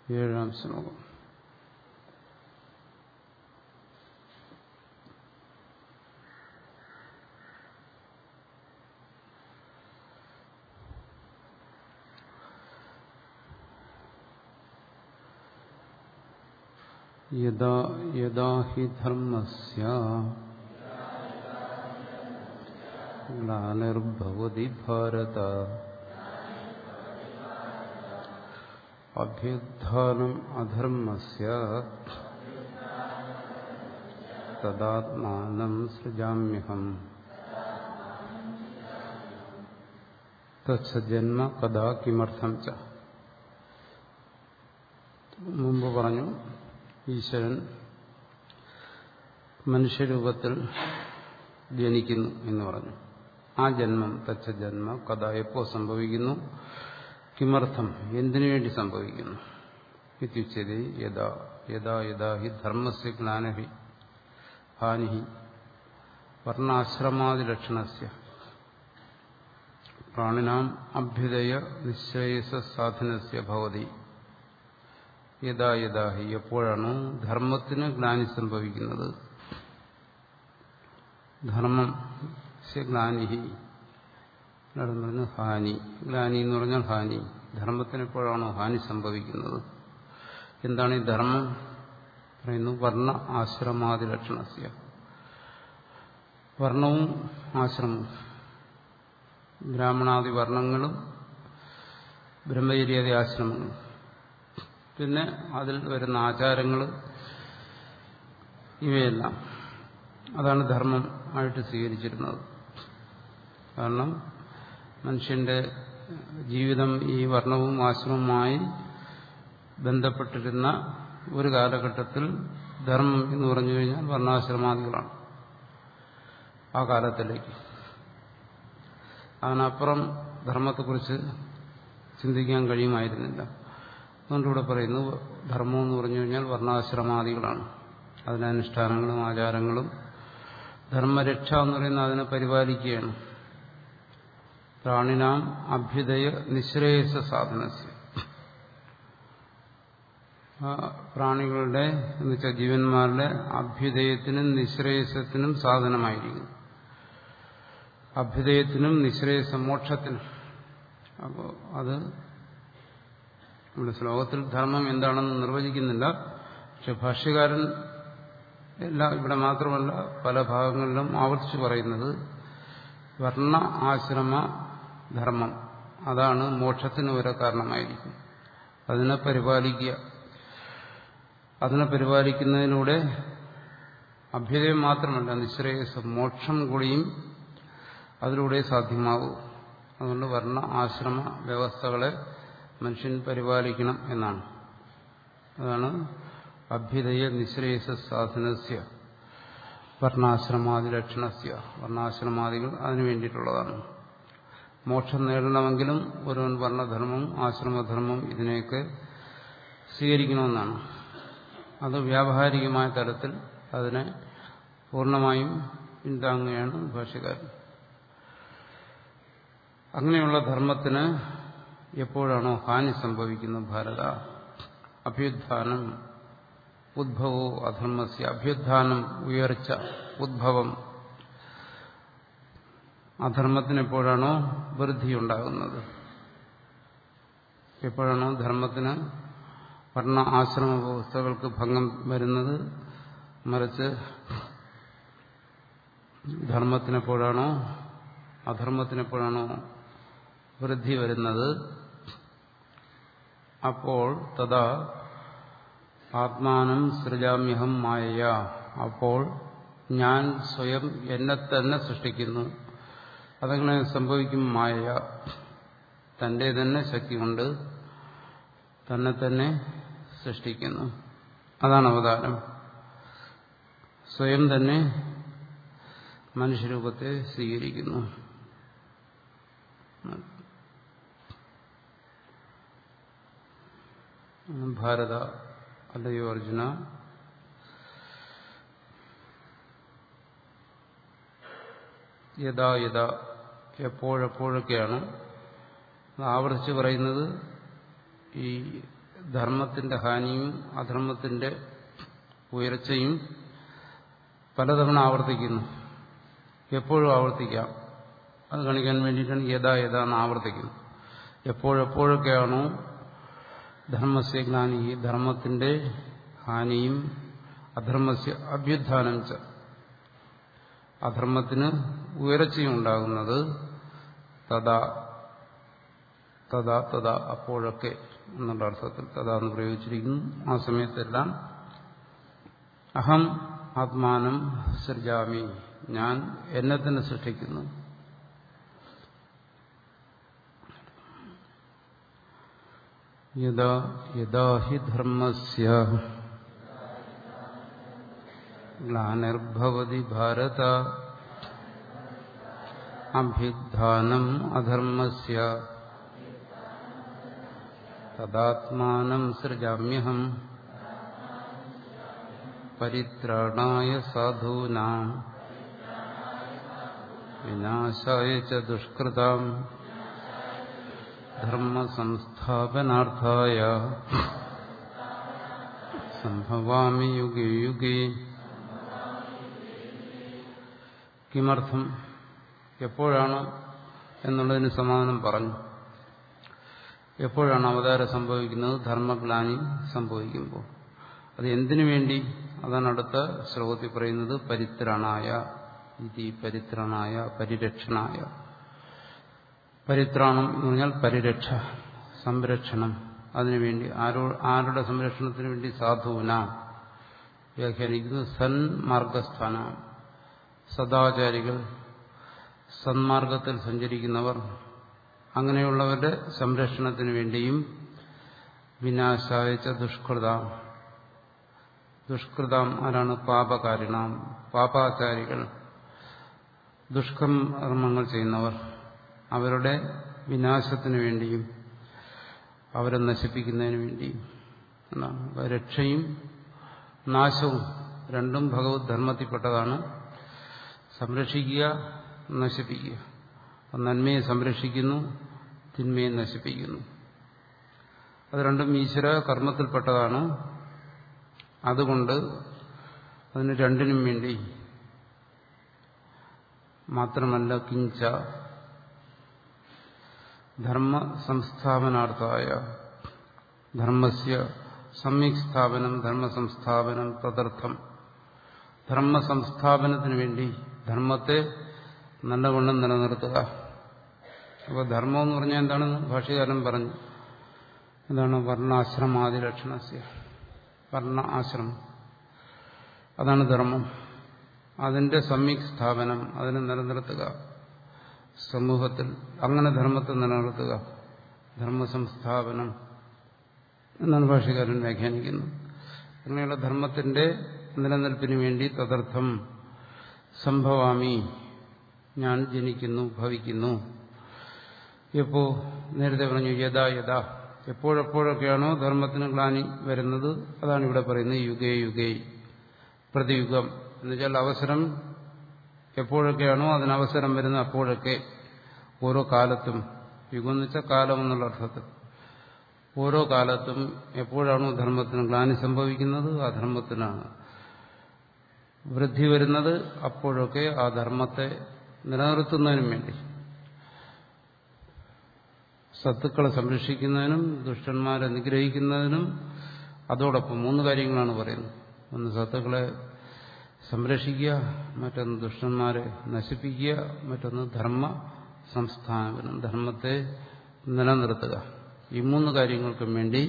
ഏഴാം ശ്ലോകം യഥാ യഥാ ഹി ധർമ്മസ്യ ഗ്ലാനിർഭവതി ഭാരത അഭ്യുത്ഥാനം അധർമ്മസ്യ തദാത്മാനം സൃജാമ്യഹം തത്സജന്മ കഥാ കിമർത്ഥം ച മുമ്പ് പറഞ്ഞു ഈശ്വരൻ മനുഷ്യരൂപത്തിൽ ജനിക്കുന്നു എന്ന് പറഞ്ഞു ആ ജന്മം തച്ച ജന്മ കഥ എപ്പോ സംഭവിക്കുന്നു കിമർത്ഥം എന്തിനു വേണ്ടി സംഭവിക്കുന്നു ഇത്യുച്ചതി യഥാ യഥാ യഥാ ഹി ധർമ്മസ്യ ജ്ഞാനഹി ഹാനി വർണ്ണാശ്രമാദിലക്ഷണസ്യ പ്രാണിനാം അഭ്യുദയ നിശ്ചയസ സാധനസ്യ ഭവതി യഥാ യഥാ ഹി എപ്പോഴാണ് ധർമ്മത്തിന് ഗ്ലാനി സംഭവിക്കുന്നത് ധർമ്മം ഗ്ലാനിഹി പറഞ്ഞു ഹാനി ഗ്ലാനി എന്ന് പറഞ്ഞാൽ ഹാനി ധർമ്മത്തിന് എപ്പോഴാണോ ഹാനി സംഭവിക്കുന്നത് എന്താണ് ഈ ധർമ്മം പറയുന്നു വർണ്ണ ആശ്രമാദി ലക്ഷണസ്യ വർണ്ണവും ആശ്രമവും ബ്രാഹ്മണാദി വർണ്ണങ്ങളും ബ്രഹ്മചര്യാദി ആശ്രമങ്ങളും പിന്നെ അതിൽ വരുന്ന ആചാരങ്ങൾ ഇവയെല്ലാം അതാണ് ധർമ്മം ആയിട്ട് സ്വീകരിച്ചിരുന്നത് കാരണം മനുഷ്യന്റെ ജീവിതം ഈ വർണ്ണവും ആശ്രമവുമായി ബന്ധപ്പെട്ടിരുന്ന ഒരു കാലഘട്ടത്തിൽ ധർമ്മം എന്ന് പറഞ്ഞു കഴിഞ്ഞാൽ വർണ്ണാശ്രമാദികളാണ് ആ കാലത്തിലേക്ക് അതിനപ്പുറം ധർമ്മത്തെക്കുറിച്ച് ചിന്തിക്കാൻ കഴിയുമായിരുന്നില്ല അതുകൊണ്ടിവിടെ പറയുന്നു ധർമ്മം എന്ന് പറഞ്ഞു കഴിഞ്ഞാൽ വർണ്ണാശ്രമാദികളാണ് അതിനനുഷ്ഠാനങ്ങളും ആചാരങ്ങളും ധർമ്മരക്ഷ എന്ന് പറയുന്നത് അതിനെ പരിപാലിക്കുകയാണ് പ്രാണിനാം അഭ്യുദയ നിശ്രേയസ സാധനസ്യ ആ പ്രാണികളുടെ എന്ന് വെച്ചാൽ ജീവന്മാരുടെ അഭ്യുദയത്തിനും നിശ്രേയസത്തിനും സാധനമായിരിക്കും അഭ്യുദയത്തിനും നിശ്രേയസ മോക്ഷത്തിനും അപ്പോൾ അത് നമ്മുടെ ശ്ലോകത്തിൽ ധർമ്മം എന്താണെന്ന് നിർവചിക്കുന്നില്ല പക്ഷെ ഭാഷ്യകാരൻ എല്ലാം ഇവിടെ മാത്രമല്ല പല ഭാഗങ്ങളിലും ആവർത്തിച്ച് പറയുന്നത് വർണ്ണ ആശ്രമ ധർമ്മം അതാണ് മോക്ഷത്തിന് വരെ കാരണമായിരിക്കും അതിനെ പരിപാലിക്കുക അതിനെ പരിപാലിക്കുന്നതിലൂടെ അഭ്യുദയം മാത്രമല്ല നിശ്രേയസം മോക്ഷം കൂടിയും അതിലൂടെ സാധ്യമാകൂ അതുകൊണ്ട് വർണ്ണ ആശ്രമ വ്യവസ്ഥകളെ മനുഷ്യൻ പരിപാലിക്കണം എന്നാണ് അതാണ് അഭ്യുദയ നിശ്രേയസ സാധനസ്യ വർണ്ണാശ്രമാദി ലക്ഷണസ്യ വർണ്ണാശ്രമാദികൾ അതിനു വേണ്ടിയിട്ടുള്ളതാണ് മോക്ഷം നേടണമെങ്കിലും ഒരുവൻ വർണ്ണധർമ്മം ആശ്രമധർമ്മം ഇതിനെയൊക്കെ സ്വീകരിക്കണമെന്നാണ് അത് വ്യാവഹാരികമായ തലത്തിൽ അതിനെ പൂർണ്ണമായും പിന്താങ്ങുകയാണ് ഭാഷകാരൻ അങ്ങനെയുള്ള ധർമ്മത്തിന് എപ്പോഴാണോ ഹാനി സംഭവിക്കുന്നത് ഭാരത അഭ്യുത്ഥാനം ഉദ്ഭവോ അധർമ്മസ്യ അഭ്യുത്ഥാനം ഉയർച്ച ഉദ്ഭവം അധർമ്മത്തിന് എപ്പോഴാണോ വൃദ്ധി ഉണ്ടാകുന്നത് എപ്പോഴാണോ ധർമ്മത്തിന് വർണ്ണ ആശ്രമ വ്യവസ്ഥകൾക്ക് ഭംഗം വരുന്നത് മറിച്ച് ധർമ്മത്തിനെപ്പോഴാണോ അധർമ്മത്തിനെപ്പോഴാണോ വൃദ്ധി വരുന്നത് അപ്പോൾ തഥാ ആത്മാനം സൃജാമ്യഹം മായ അപ്പോൾ ഞാൻ സ്വയം എന്നെ തന്നെ സൃഷ്ടിക്കുന്നു അതങ്ങനെ സംഭവിക്കും മായ തന്റെ തന്നെ ശക്തി കൊണ്ട് തന്നെ തന്നെ സൃഷ്ടിക്കുന്നു അതാണ് അവതാരം സ്വയം തന്നെ മനുഷ്യരൂപത്തെ സ്വീകരിക്കുന്നു ഭാരത അല്ലയോ അർജുന യഥാ യഥാ എപ്പോഴെപ്പോഴൊക്കെയാണ് ആവർത്തിച്ച് പറയുന്നത് ഈ ധർമ്മത്തിന്റെ ഹാനിയും അധർമ്മത്തിന്റെ ഉയർച്ചയും പലതവണ ആവർത്തിക്കുന്നു എപ്പോഴും ആവർത്തിക്കാം അത് കാണിക്കാൻ വേണ്ടിയിട്ടാണ് യഥാ യഥാ എന്ന് ആവർത്തിക്കുന്നത് എപ്പോഴെപ്പോഴൊക്കെയാണോ ധർമ്മസ്യ ഗ്ലാനി ഈ ധർമ്മത്തിന്റെ ഹാനിയും അധർമ്മസ്യ അഭ്യുത്ഥാനം ച അധർമ്മത്തിന് ഉയർച്ചയും ഉണ്ടാകുന്നത് തഥാ തഥാ തഥാ അപ്പോഴൊക്കെ എന്നുള്ള അർത്ഥത്തിൽ തഥാ എന്ന് പ്രയോഗിച്ചിരിക്കുന്നു ആ സമയത്തെല്ലാം അഹം ആത്മാനം സൃജാമി ഞാൻ എന്നെ തന്നെ സൃഷ്ടിക്കുന്നു യഥാ യഥാ ഹി ധർമ്മസ്യ ഗ്ലാനിർഭവതി ഭാരത അഭ്യുത്ഥാനം അധർമ്മസ്യ തദാത്മാനം സൃജാമ്യഹം പരിത്രാണായ സാധൂനാം വിനാശായ ച ദുഷ്കൃതാം ധർമ്മസംസ്ഥാപനാർത്ഥായ സംഭവാമി യുഗേ യുഗേ കിമർത്ഥം എപ്പോഴാണ് എന്നുള്ളതിന് സമാധാനം പറഞ്ഞു എപ്പോഴാണ് അവതാരം സംഭവിക്കുന്നത് ധർമ്മഗ്ലാനി സംഭവിക്കുമ്പോൾ അത് എന്തിനു വേണ്ടി അതാണ് അടുത്ത ശ്ലോകത്തിൽ പറയുന്നത് പരിത്രാണായ ഇതി പരിത്രാണായ പരിരക്ഷണായ പരിത്രാണം എന്ന് പറഞ്ഞാൽ പരിരക്ഷ സംരക്ഷണം അതിനുവേണ്ടി ആരോ ആരുടെ സംരക്ഷണത്തിന് വേണ്ടി സാധുവിന വ്യാഖ്യാനിക്കുന്നത് സന്മാർഗസ്ഥാന സദാചാരികൾ സന്മാർഗത്തിൽ സഞ്ചരിക്കുന്നവർ അങ്ങനെയുള്ളവരുടെ സംരക്ഷണത്തിന് വേണ്ടിയും വിനാശായച്ച ദുഷ്കൃത ദുഷ്കൃതം ആരാണ് പാപകാരിണാം പാപാചാരികൾ ദുഷ്കർമ്മങ്ങൾ ചെയ്യുന്നവർ അവരുടെ വിനാശത്തിന് വേണ്ടിയും അവരെ നശിപ്പിക്കുന്നതിന് വേണ്ടിയും എന്നാണ് രക്ഷയും നാശവും രണ്ടും ഭഗവത് ധർമ്മത്തിൽപ്പെട്ടതാണ് സംരക്ഷിക്കുക നശിപ്പിക്കുക നന്മയെ സംരക്ഷിക്കുന്നു തിന്മയെ നശിപ്പിക്കുന്നു അത് രണ്ടും ഈശ്വര കർമ്മത്തിൽപ്പെട്ടതാണ് അതുകൊണ്ട് അതിന് രണ്ടിനും വേണ്ടി മാത്രമല്ല കിഞ്ച ധർമ്മ സംസ്ഥാപനാർത്ഥായ ധർമ്മസ്യ സമ്യക് സ്ഥാപനം ധർമ്മ സംസ്ഥാപനം തദർത്ഥം ധർമ്മ സംസ്ഥാപനത്തിന് വേണ്ടി ധർമ്മത്തെ നല്ലവണ്ണം നിലനിർത്തുക അപ്പോൾ ധർമ്മം എന്ന് പറഞ്ഞാൽ എന്താണെന്ന് ഭാഷകാരൻ പറഞ്ഞു എന്താണ് വർണ്ണാശ്രമാദി ലക്ഷണസ്യ വർണ്ണ ആശ്രമം അതാണ് ധർമ്മം അതിന്റെ സമ്യക് സ്ഥാപനം അതിനെ നിലനിർത്തുക സമൂഹത്തിൽ അങ്ങനെ ധർമ്മത്തെ നിലനിർത്തുക ധർമ്മ സംസ്ഥാപനം എന്നാണ് ഭാഷകാരൻ വ്യാഖ്യാനിക്കുന്നത് അങ്ങനെയുള്ള ധർമ്മത്തിന്റെ നിലനിൽപ്പിന് വേണ്ടി തദർത്ഥം സംഭവാമി ഞാൻ ജനിക്കുന്നു ഭവിക്കുന്നു എപ്പോ നേരത്തെ പറഞ്ഞു യഥാ യഥാ എപ്പോഴെപ്പോഴൊക്കെയാണോ ധർമ്മത്തിന് ഗ്ലാനി വരുന്നത് അതാണ് ഇവിടെ പറയുന്നത് യുഗേ യുഗേ പ്രതിയുഗം എന്നുവെച്ചാൽ അവസരം എപ്പോഴൊക്കെയാണോ അതിനവസരം വരുന്നത് അപ്പോഴൊക്കെ ഓരോ കാലത്തും യുഗം എന്ന് വെച്ചാൽ കാലം എന്നുള്ള അർത്ഥത്തിൽ ഓരോ കാലത്തും എപ്പോഴാണോ ധർമ്മത്തിന് ഗ്ലാനി സംഭവിക്കുന്നത് ആ ധർമ്മത്തിനാണ് വൃദ്ധി വരുന്നത് അപ്പോഴൊക്കെ ആ ധർമ്മത്തെ നിലനിർത്തുന്നതിനും വേണ്ടി സത്തുക്കളെ സംരക്ഷിക്കുന്നതിനും ദുഷ്ടന്മാരെ നിഗ്രഹിക്കുന്നതിനും അതോടൊപ്പം മൂന്ന് കാര്യങ്ങളാണ് പറയുന്നത് ഒന്ന് സത്തുക്കളെ സംരക്ഷിക്കുക മറ്റൊന്ന് ദുഷ്ടന്മാരെ നശിപ്പിക്കുക മറ്റൊന്ന് ധർമ്മ സംസ്ഥാപനം ധർമ്മത്തെ നിലനിർത്തുക ഈ മൂന്ന് കാര്യങ്ങൾക്കും വേണ്ടി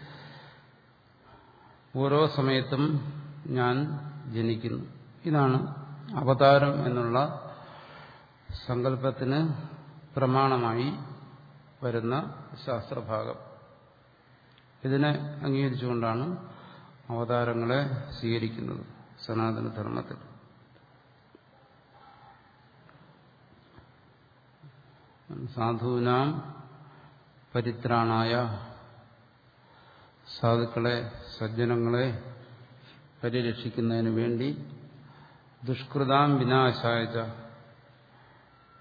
ഓരോ സമയത്തും ഞാൻ ജനിക്കുന്നു ഇതാണ് അവതാരം എന്നുള്ള സങ്കല്പത്തിന് പ്രമാണമായി വരുന്ന ശാസ്ത്രഭാഗം ഇതിനെ അംഗീകരിച്ചുകൊണ്ടാണ് അവതാരങ്ങളെ സ്വീകരിക്കുന്നത് സനാതനധർമ്മത്തിൽ സാധൂനാം പരിത്രാണായ സാധുക്കളെ സജ്ജനങ്ങളെ പരിരക്ഷിക്കുന്നതിന് വേണ്ടി ദുഷ്കൃതാം വിനാശായച്ച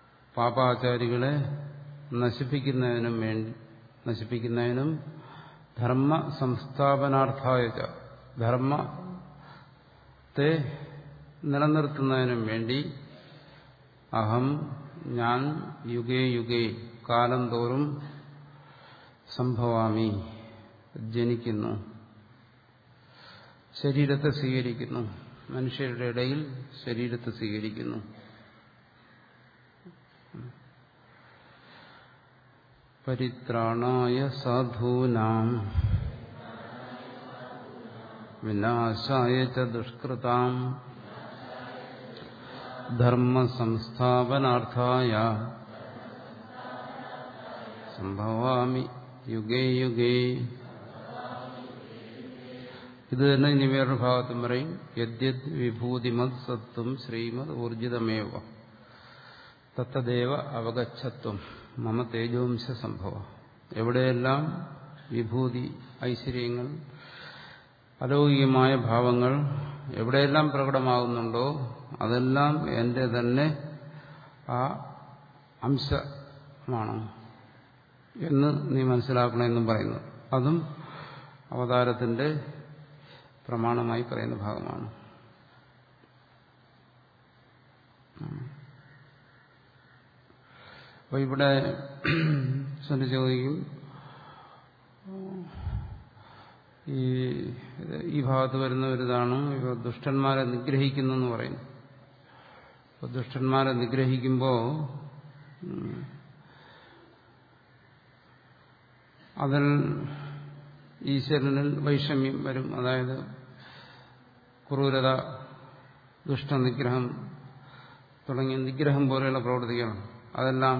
പാപാചാരികളെ നശിപ്പിക്കുന്നതിനും വേണ്ടി നശിപ്പിക്കുന്നതിനും ധർമ്മ സംസ്ഥാപനാർത്ഥായ ച ധർമ്മത്തെ നിലനിർത്തുന്നതിനും വേണ്ടി അഹം ഞാൻ യുഗേ യുഗേ കാലം തോറും സംഭവാമി ജനിക്കുന്നു ശരീരത്തെ സ്വീകരിക്കുന്നു മനുഷ്യരുടെ ഇടയിൽ ശരീരത്തെ സ്വീകരിക്കുന്നു പരിത്രാണായ സാധൂനാം വിനാശായ ച ദുഷ്കൃതാം ധർമ്മസംസ്ഥാപനാർത്ഥായ സംഭവാമി യുഗേ യുഗേ ഇത് തന്നെ ഇനി വേറൊരു ഭാഗത്തും പറയും യദ്യത് വിഭൂതിമത് സത്വം ശ്രീമത് ഊർജിതമേവ തത്തദേവ അവഗച്ഛത്വം മമ തേജോംശ സംഭവ എവിടെയെല്ലാം വിഭൂതി ഐശ്വര്യങ്ങൾ അലൗകികമായ ഭാവങ്ങൾ എവിടെയെല്ലാം പ്രകടമാകുന്നുണ്ടോ അതെല്ലാം എൻ്റെ തന്നെ ആ അംശമാണ് എന്ന് നീ മനസ്സിലാക്കണമെന്നും പറയുന്നു അതും അവതാരത്തിന്റെ പ്രമാണമായി പറയുന്ന ഭാഗമാണ് അപ്പൊ ഇവിടെ ശ്രദ്ധ ചോദിക്കും ഈ ഈ ഭാഗത്ത് വരുന്ന ഒരിതാണ് ഇവ ദുഷ്ടന്മാരെ നിഗ്രഹിക്കുന്നു എന്ന് പറയുന്നു അപ്പൊ ദുഷ്ടന്മാരെ നിഗ്രഹിക്കുമ്പോൾ അതിൽ ഈശ്വരനിൽ വൈഷമ്യം വരും അതായത് ക്രൂരത ദുഷ്ടനിഗ്രഹം തുടങ്ങിയ നിഗ്രഹം പോലെയുള്ള പ്രവർത്തികൾ അതെല്ലാം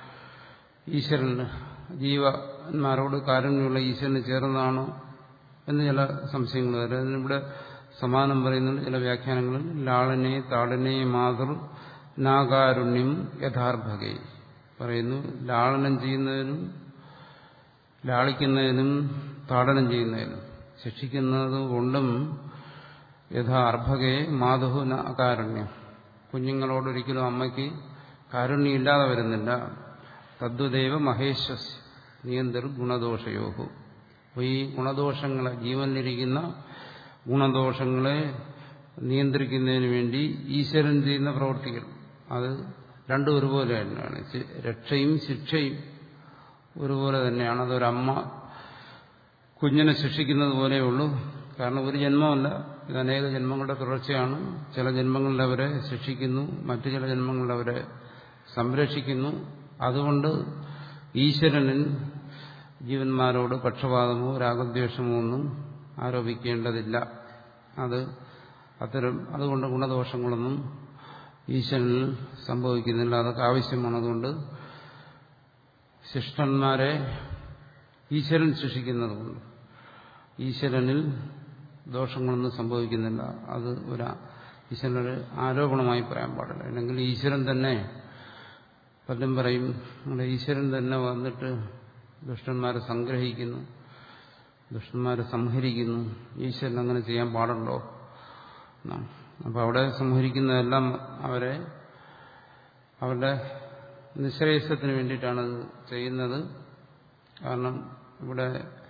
ഈശ്വരന് ജീവന്മാരോട് കാരുണ്യമുള്ള ഈശ്വരന് ചേർന്നതാണോ എന്ന് ചില സംശയങ്ങൾ വരും അതിനിവിടെ സമാനം പറയുന്നുണ്ട് ചില വ്യാഖ്യാനങ്ങളിൽ ലാളനെ താളനെ മാതൃ നാകാരുണ്യം യഥാർഭകെ പറയുന്നു ലാളനം ചെയ്യുന്നതിനും ലാളിക്കുന്നതിനും താടനം ചെയ്യുന്നതിനും ശിക്ഷിക്കുന്നത് കൊണ്ടും യഥാ അർഭകയെ മാധു കാരുണ്യം കുഞ്ഞുങ്ങളോടൊരിക്കലും അമ്മയ്ക്ക് കാരുണ്യമില്ലാതെ വരുന്നില്ല തദ്വദേവ മഹേശ്വസ് നിയന്തർ ഗുണദോഷയോഹു അപ്പോൾ ഈ ഗുണദോഷങ്ങളെ ജീവനിലിരിക്കുന്ന ഗുണദോഷങ്ങളെ നിയന്ത്രിക്കുന്നതിന് വേണ്ടി ഈശ്വരൻ ചെയ്യുന്ന പ്രവൃത്തികൾ അത് രണ്ടും ഒരുപോലെ തന്നെയാണ് രക്ഷയും ശിക്ഷയും ഒരുപോലെ തന്നെയാണ് അതൊരമ്മ കുഞ്ഞിനെ ശിക്ഷിക്കുന്നത് പോലെയുള്ളൂ കാരണം ഒരു ജന്മമല്ല ഇത് അനേക ജന്മങ്ങളുടെ തുടർച്ചയാണ് ചില ജന്മങ്ങളിൽ അവരെ ശിക്ഷിക്കുന്നു മറ്റു ചില ജന്മങ്ങളിൽ അവരെ സംരക്ഷിക്കുന്നു അതുകൊണ്ട് ഈശ്വരനിൽ ജീവന്മാരോട് പക്ഷപാതമോ രാഗദ്വേഷമോ ഒന്നും ആരോപിക്കേണ്ടതില്ല അത് അത്തരം അതുകൊണ്ട് ഗുണദോഷങ്ങളൊന്നും ഈശ്വരനിൽ സംഭവിക്കുന്നില്ല അതൊക്കെ ആവശ്യമാണ് അതുകൊണ്ട് ശിഷ്ടന്മാരെ ഈശ്വരൻ ശിക്ഷിക്കുന്നതുകൊണ്ട് ഈശ്വരനിൽ ദോഷങ്ങളൊന്നും സംഭവിക്കുന്നില്ല അത് ഒരു ഈശ്വരനൊരു ആരോപണമായി പറയാൻ പാടില്ല അല്ലെങ്കിൽ ഈശ്വരൻ തന്നെ പലരും പറയും നമ്മുടെ ഈശ്വരൻ തന്നെ വന്നിട്ട് ദുഷ്ടന്മാരെ സംഗ്രഹിക്കുന്നു ദുഷ്ടന്മാരെ സംഹരിക്കുന്നു ഈശ്വരൻ അങ്ങനെ ചെയ്യാൻ പാടുണ്ടോ എന്നാണ് അപ്പോൾ അവിടെ സംഹരിക്കുന്നതെല്ലാം അവരെ അവരുടെ നിശ്രേയസത്തിന് വേണ്ടിയിട്ടാണ് ചെയ്യുന്നത് കാരണം ഇവിടെ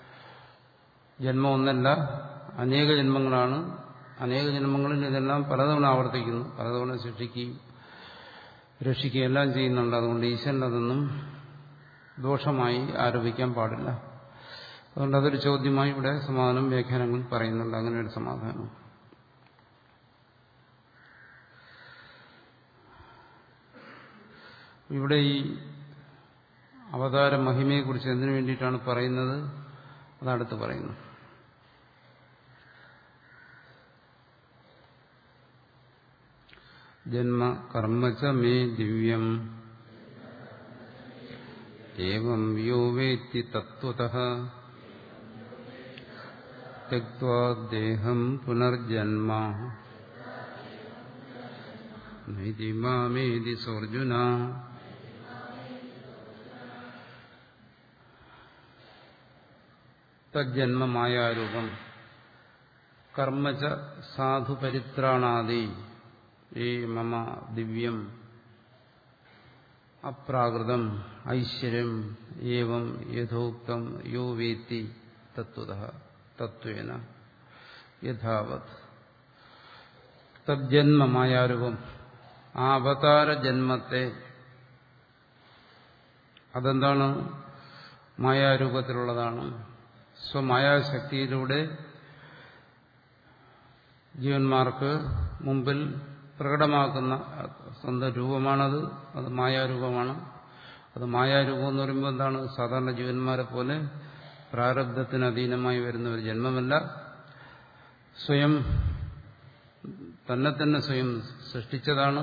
ജന്മം ഒന്നല്ല അനേക ജന്മങ്ങളാണ് അനേക ജന്മങ്ങളിൽ ഇതെല്ലാം പലതവണ ആവർത്തിക്കുന്നു പലതവണ ശിക്ഷിക്കുകയും രക്ഷിക്കുകയും എല്ലാം ചെയ്യുന്നുണ്ട് അതുകൊണ്ട് ഈശ്വരൻ അതൊന്നും ദോഷമായി ആരോപിക്കാൻ പാടില്ല അതുകൊണ്ട് അതൊരു ചോദ്യമായി ഇവിടെ സമാധാനം വ്യാഖ്യാനങ്ങൾ പറയുന്നുണ്ട് അങ്ങനെ ഒരു സമാധാനം ഇവിടെ ഈ അവതാര മഹിമയെക്കുറിച്ച് എന്തിനു വേണ്ടിയിട്ടാണ് പറയുന്നത് അതടുത്ത് പറയുന്നു ജന്മ കർമ്മച മേ ദിവ്യം ഏവം യോ വേത്തി തത്വത ദേഹം പുനർജന്മ നൈതി മാമേതി സോർജുന തജ്ജന്മമായാരൂപം കർമ്മച സാധു പരിത്രാണാദി ഈ മമ ദിവ്യം അപ്രാകൃതം ഐശ്വര്യം ഏവം യഥോക്തം യോ വേത്തി തത്വത തത്വേന യഥാവത് തജ്ജന്മ മായാരൂപം ആ അവതാര ജന്മത്തെ അതെന്താണ് മായാരൂപത്തിലുള്ളതാണ് സ്വമായാശക്തിയിലൂടെ ജീവന്മാർക്ക് മുമ്പിൽ പ്രകടമാക്കുന്ന സ്വന്തം രൂപമാണത് അത് മായാരൂപമാണ് അത് മായാരൂപം എന്ന് പറയുമ്പോൾ എന്താണ് സാധാരണ ജീവന്മാരെ പോലെ പ്രാരബ്ധത്തിന് അധീനമായി വരുന്ന ഒരു ജന്മമല്ല സ്വയം തന്നെ തന്നെ സ്വയം സൃഷ്ടിച്ചതാണ്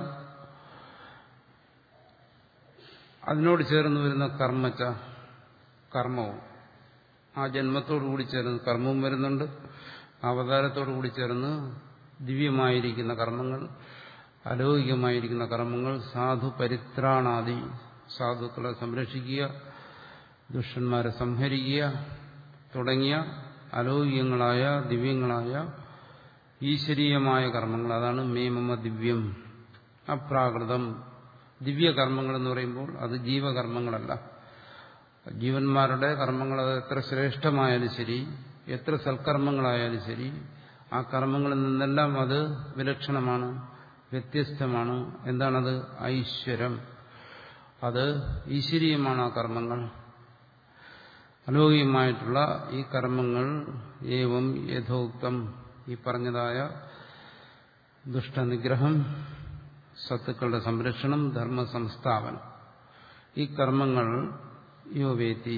അതിനോട് ചേർന്ന് വരുന്ന കർമ്മച്ച കർമ്മവും ആ ജന്മത്തോടു കൂടി ചേർന്ന് കർമ്മവും വരുന്നുണ്ട് അവതാരത്തോടു കൂടി ചേർന്ന് ദിവ്യമായിരിക്കുന്ന കർമ്മങ്ങൾ അലൗകികമായിരിക്കുന്ന കർമ്മങ്ങൾ സാധു പരിത്രാണാദി സാധുക്കളെ സംരക്ഷിക്കുക ദുഷ്ടന്മാരെ സംഹരിക്കുക തുടങ്ങിയ അലൗകികങ്ങളായ ദിവ്യങ്ങളായ ഈശ്വരീയമായ കർമ്മങ്ങൾ അതാണ് മേമമ ദിവ്യം അപ്രാകൃതം ദിവ്യകർമ്മങ്ങൾ എന്ന് പറയുമ്പോൾ അത് ജീവകർമ്മങ്ങളല്ല ജീവന്മാരുടെ കർമ്മങ്ങൾ അത് എത്ര ശ്രേഷ്ഠമായാലും ശരി എത്ര സൽക്കർമ്മങ്ങളായാലും ശരി ആ കർമ്മങ്ങളിൽ നിന്നെല്ലാം അത് വിലക്ഷണമാണ് വ്യത്യസ്തമാണ് എന്താണത് ഐശ്വരം അത് ഈശ്വരീയമാണ് ആ കർമ്മങ്ങൾ അലൗകികമായിട്ടുള്ള ഈ കർമ്മങ്ങൾ ഏവം യഥോക്തം ഈ പറഞ്ഞതായ ദുഷ്ടനിഗ്രഹം സത്തുക്കളുടെ സംരക്ഷണം ധർമ്മ സംസ്ഥാപനം ഈ കർമ്മങ്ങൾ യോവേത്തി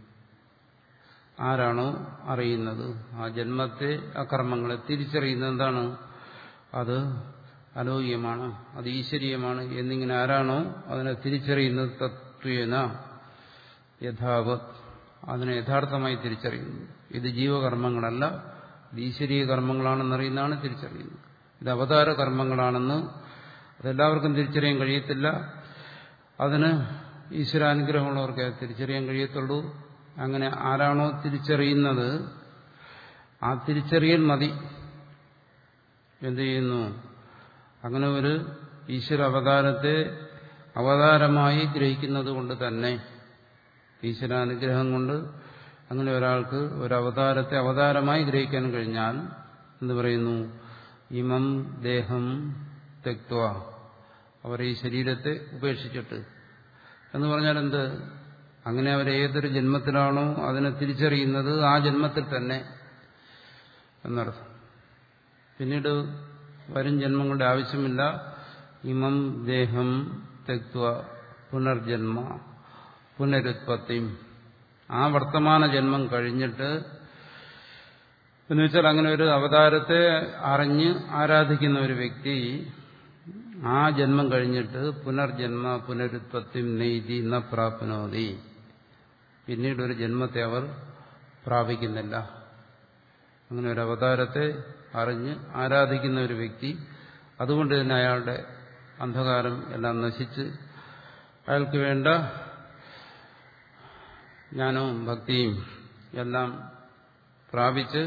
ആരാണോ അറിയുന്നത് ആ ജന്മത്തെ ആ കർമ്മങ്ങളെ തിരിച്ചറിയുന്നത് എന്താണ് അത് അലൗകികമാണ് അത് ഈശ്വരീയമാണ് എന്നിങ്ങനെ ആരാണോ അതിനെ തിരിച്ചറിയുന്നത് തത്വേന യഥാവത് അതിനെ യഥാർത്ഥമായി തിരിച്ചറിയുന്നു ഇത് ജീവകർമ്മങ്ങളല്ല ഇത് ഈശ്വരീയ കർമ്മങ്ങളാണെന്നറിയുന്നതാണ് തിരിച്ചറിയുന്നത് ഇത് അവതാര കർമ്മങ്ങളാണെന്ന് അതെല്ലാവർക്കും തിരിച്ചറിയാൻ കഴിയത്തില്ല അതിന് ഈശ്വരാനുഗ്രഹമുള്ളവർക്ക് തിരിച്ചറിയാൻ കഴിയത്തുള്ളൂ അങ്ങനെ ആരാണോ തിരിച്ചറിയുന്നത് ആ തിരിച്ചറിയൽ മതി എന്ത് ചെയ്യുന്നു അങ്ങനെ ഒരു ഈശ്വര അവതാരത്തെ അവതാരമായി ഗ്രഹിക്കുന്നത് കൊണ്ട് തന്നെ ഈശ്വരാനുഗ്രഹം കൊണ്ട് അങ്ങനെ ഒരാൾക്ക് ഒരു അവതാരത്തെ അവതാരമായി ഗ്രഹിക്കാൻ കഴിഞ്ഞാൽ എന്ന് പറയുന്നു ഇമം ദേഹം തെക്വ അവർ ഈ ശരീരത്തെ ഉപേക്ഷിച്ചിട്ട് എന്ന് പറഞ്ഞാൽ എന്ത് അങ്ങനെ അവർ ഏതൊരു ജന്മത്തിലാണോ അതിനെ തിരിച്ചറിയുന്നത് ആ ജന്മത്തിൽ തന്നെ എന്നർത്ഥം പിന്നീട് വരും ജന്മങ്ങളുടെ ആവശ്യമില്ല ഇമം ദേഹം തെക്വ പുനർജന്മ പുനരുത്പത്തിയും ആ വർത്തമാന ജന്മം കഴിഞ്ഞിട്ട് എന്ന് വെച്ചാൽ അങ്ങനെ ഒരു അവതാരത്തെ അറിഞ്ഞ് ആരാധിക്കുന്ന ഒരു വ്യക്തി ആ ജന്മം കഴിഞ്ഞിട്ട് പുനർജന്മ പുനരുത്പത്തി നെയ്തി ന പ്രാപ്നോതി പിന്നീട് ഒരു ജന്മത്തെ അവർ പ്രാപിക്കുന്നില്ല അങ്ങനെ ഒരു അവതാരത്തെ അറിഞ്ഞ് ആരാധിക്കുന്ന ഒരു വ്യക്തി അതുകൊണ്ട് തന്നെ അയാളുടെ അന്ധകാരം എല്ലാം നശിച്ച് അയാൾക്ക് വേണ്ട ജ്ഞാനവും ഭക്തിയും എല്ലാം പ്രാപിച്ച്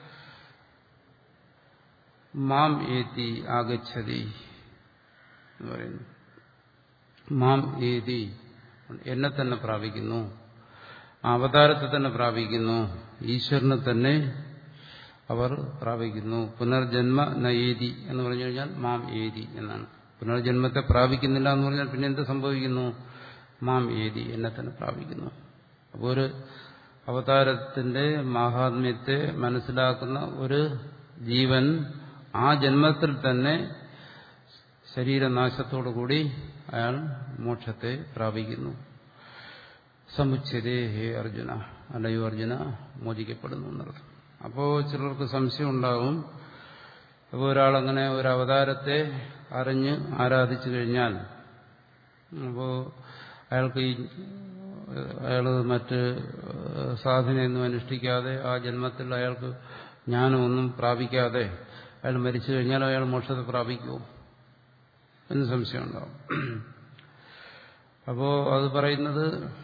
മാം ഏതി ആഗച്ഛതി എന്ന് പറയുന്നു മാം ഏതി എന്നെ തന്നെ പ്രാപിക്കുന്നു ആ അവതാരത്തെ തന്നെ പ്രാപിക്കുന്നു ഈശ്വരനെ തന്നെ അവർ പ്രാപിക്കുന്നു പുനർജന്മ നയേതി എന്ന് പറഞ്ഞു കഴിഞ്ഞാൽ മാം ഏതി എന്നാണ് പുനർജന്മത്തെ പ്രാപിക്കുന്നില്ല എന്ന് പറഞ്ഞാൽ പിന്നെ എന്ത് സംഭവിക്കുന്നു മാം ഏതി എന്നെ തന്നെ പ്രാപിക്കുന്നു അപ്പോൾ ഒരു അവതാരത്തിന്റെ മാഹാത്മ്യത്തെ മനസ്സിലാക്കുന്ന ഒരു ജീവൻ ആ ജന്മത്തിൽ തന്നെ ശരീരനാശത്തോടുകൂടി അയാൾ മോക്ഷത്തെ പ്രാപിക്കുന്നു സമുച്ചതേ ഹേ അർജുന അല്ലയോ അർജുന മോചിക്കപ്പെടുന്നു എന്നർത്ഥം അപ്പോൾ ചിലർക്ക് സംശയം ഉണ്ടാവും അപ്പോൾ ഒരാളങ്ങനെ ഒരു അവതാരത്തെ അറിഞ്ഞ് ആരാധിച്ചു കഴിഞ്ഞാൽ അപ്പോൾ അയാൾക്ക് ഈ അയാൾ മറ്റ് സാധനയൊന്നും അനുഷ്ഠിക്കാതെ ആ ജന്മത്തിൽ അയാൾക്ക് ജ്ഞാനമൊന്നും പ്രാപിക്കാതെ അയാൾ മരിച്ചു കഴിഞ്ഞാൽ അയാൾ മോക്ഷത്തെ പ്രാപിക്കുമോ എന്ന് സംശയം ഉണ്ടാവും അപ്പോൾ അത് പറയുന്നത്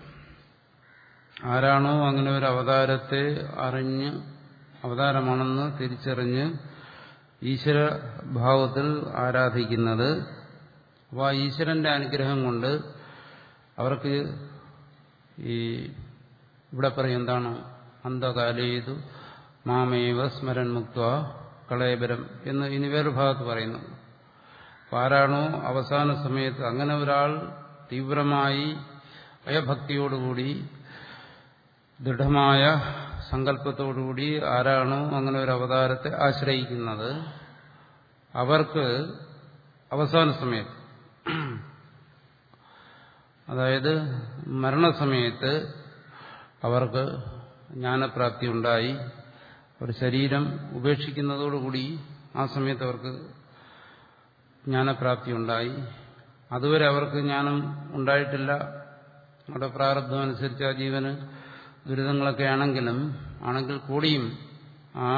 ആരാണോ അങ്ങനെ ഒരു അവതാരത്തെ അറിഞ്ഞ് അവതാരമാണെന്ന് തിരിച്ചറിഞ്ഞ് ഈശ്വര ഭാവത്തിൽ ആരാധിക്കുന്നത് അപ്പോൾ ആ ഈശ്വരന്റെ അനുഗ്രഹം കൊണ്ട് അവർക്ക് ഈ ഇവിടെ പറയും എന്താണ് അന്ധകാലേതു മാമേവ സ്മരൻ മുക്ത കളയപരം എന്ന് ഇനി വേറൊരു ഭാഗത്ത് പറയുന്നു അപ്പൊ ആരാണോ അവസാന സമയത്ത് അങ്ങനെ ഒരാൾ തീവ്രമായി ഭയഭക്തിയോടുകൂടി ദൃഢമായ സങ്കല്പത്തോടുകൂടി ആരാണോ അങ്ങനെ ഒരു അവതാരത്തെ ആശ്രയിക്കുന്നത് അവർക്ക് അവസാന സമയത്ത് അതായത് മരണസമയത്ത് അവർക്ക് ജ്ഞാനപ്രാപ്തി ഉണ്ടായി ഒരു ശരീരം ഉപേക്ഷിക്കുന്നതോടുകൂടി ആ സമയത്ത് അവർക്ക് ജ്ഞാനപ്രാപ്തി ഉണ്ടായി അതുവരെ അവർക്ക് ജ്ഞാനം ഉണ്ടായിട്ടില്ല അവിടെ പ്രാരബ്ധം അനുസരിച്ച് ആ ജീവന് ദുരിതങ്ങളൊക്കെ ആണെങ്കിലും ആണെങ്കിൽ കൂടിയും ആ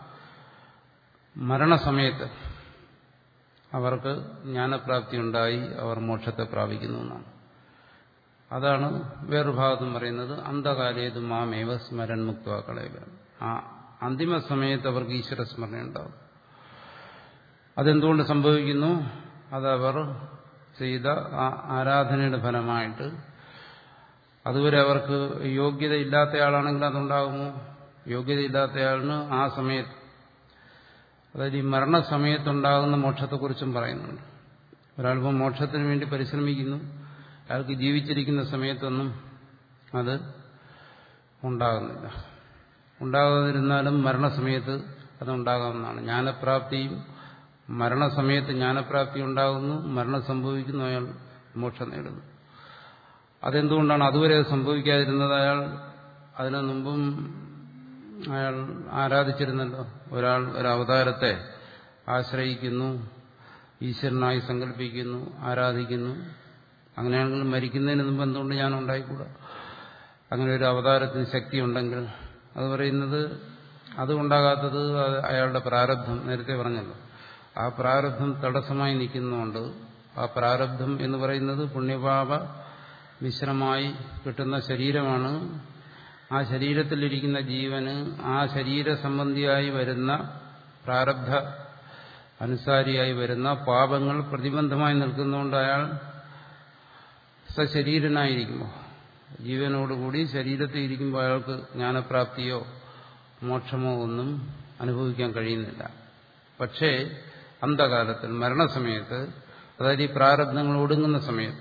മരണസമയത്ത് അവർക്ക് ജ്ഞാനപ്രാപ്തി ഉണ്ടായി അവർ മോക്ഷത്തെ പ്രാപിക്കുന്നു എന്നാണ് അതാണ് വേറൊരു ഭാഗത്തും പറയുന്നത് അന്ധകാലേത് മാമേവ സ്മരൻ മുക്തവാക്കളേവ ആ അന്തിമ സമയത്ത് അവർക്ക് ഈശ്വര സ്മരണ ഉണ്ടാവും അതെന്തുകൊണ്ട് സംഭവിക്കുന്നു അതവർ ചെയ്ത ആ ആരാധനയുടെ ഫലമായിട്ട് അതുവരെ അവർക്ക് യോഗ്യതയില്ലാത്തയാളാണെങ്കിൽ അതുണ്ടാകുമോ യോഗ്യതയില്ലാത്തയാളിന് ആ സമയത്ത് അതായത് ഈ മരണസമയത്തുണ്ടാകുന്ന മോക്ഷത്തെക്കുറിച്ചും പറയുന്നുണ്ട് ഒരാളിപ്പോൾ മോക്ഷത്തിന് വേണ്ടി പരിശ്രമിക്കുന്നു അയാൾക്ക് ജീവിച്ചിരിക്കുന്ന സമയത്തൊന്നും അത് ഉണ്ടാകുന്നില്ല ഉണ്ടാകാതിരുന്നാലും മരണസമയത്ത് അതുണ്ടാകാവുന്നതാണ് ജ്ഞാനപ്രാപ്തിയും മരണസമയത്ത് ജ്ഞാനപ്രാപ്തി ഉണ്ടാകുന്നു മരണം സംഭവിക്കുന്നു അയാൾ മോക്ഷം നേടുന്നു അതെന്തുകൊണ്ടാണ് അതുവരെ അത് സംഭവിക്കാതിരുന്നത് അയാൾ അതിനു മുമ്പും അയാൾ ആരാധിച്ചിരുന്നല്ലോ ഒരാൾ ഒരു അവതാരത്തെ ആശ്രയിക്കുന്നു ഈശ്വരനായി സങ്കല്പിക്കുന്നു ആരാധിക്കുന്നു അങ്ങനെയാണെങ്കിൽ മരിക്കുന്നതിന് മുമ്പ് എന്തുകൊണ്ട് ഞാൻ ഉണ്ടായിക്കൂടാ അങ്ങനെ ഒരു അവതാരത്തിന് ശക്തി ഉണ്ടെങ്കിൽ അത് പറയുന്നത് അതുണ്ടാകാത്തത് അയാളുടെ പ്രാരബ്ധം നേരത്തെ പറഞ്ഞല്ലോ ആ പ്രാരബ്ധം തടസ്സമായി നിൽക്കുന്നതുകൊണ്ട് ആ പ്രാരബ്ധം എന്ന് പറയുന്നത് പുണ്യപാപ മിശ്രമായി കിട്ടുന്ന ശരീരമാണ് ആ ശരീരത്തിലിരിക്കുന്ന ജീവന് ആ ശരീര സംബന്ധിയായി വരുന്ന പ്രാരബ്ധ അനുസാരിയായി വരുന്ന പാപങ്ങൾ പ്രതിബന്ധമായി നിൽക്കുന്നതുകൊണ്ട് അയാൾ സശരീരനായിരിക്കുമ്പോൾ ജീവനോടുകൂടി ശരീരത്തിൽ ഇരിക്കുമ്പോൾ അയാൾക്ക് ജ്ഞാനപ്രാപ്തിയോ മോക്ഷമോ ഒന്നും അനുഭവിക്കാൻ കഴിയുന്നില്ല പക്ഷേ അന്ധകാലത്തിൽ മരണസമയത്ത് അതായത് ഈ പ്രാരബ്ധങ്ങൾ ഒടുങ്ങുന്ന സമയത്ത്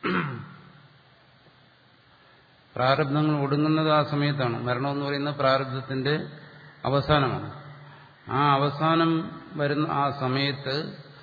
പ്രാരബ്ധങ്ങൾ ഒടുങ്ങുന്നത് ആ സമയത്താണ് മരണം എന്ന് പറയുന്ന പ്രാരബ്ധത്തിന്റെ അവസാനമാണ് ആ അവസാനം വരുന്ന ആ സമയത്ത്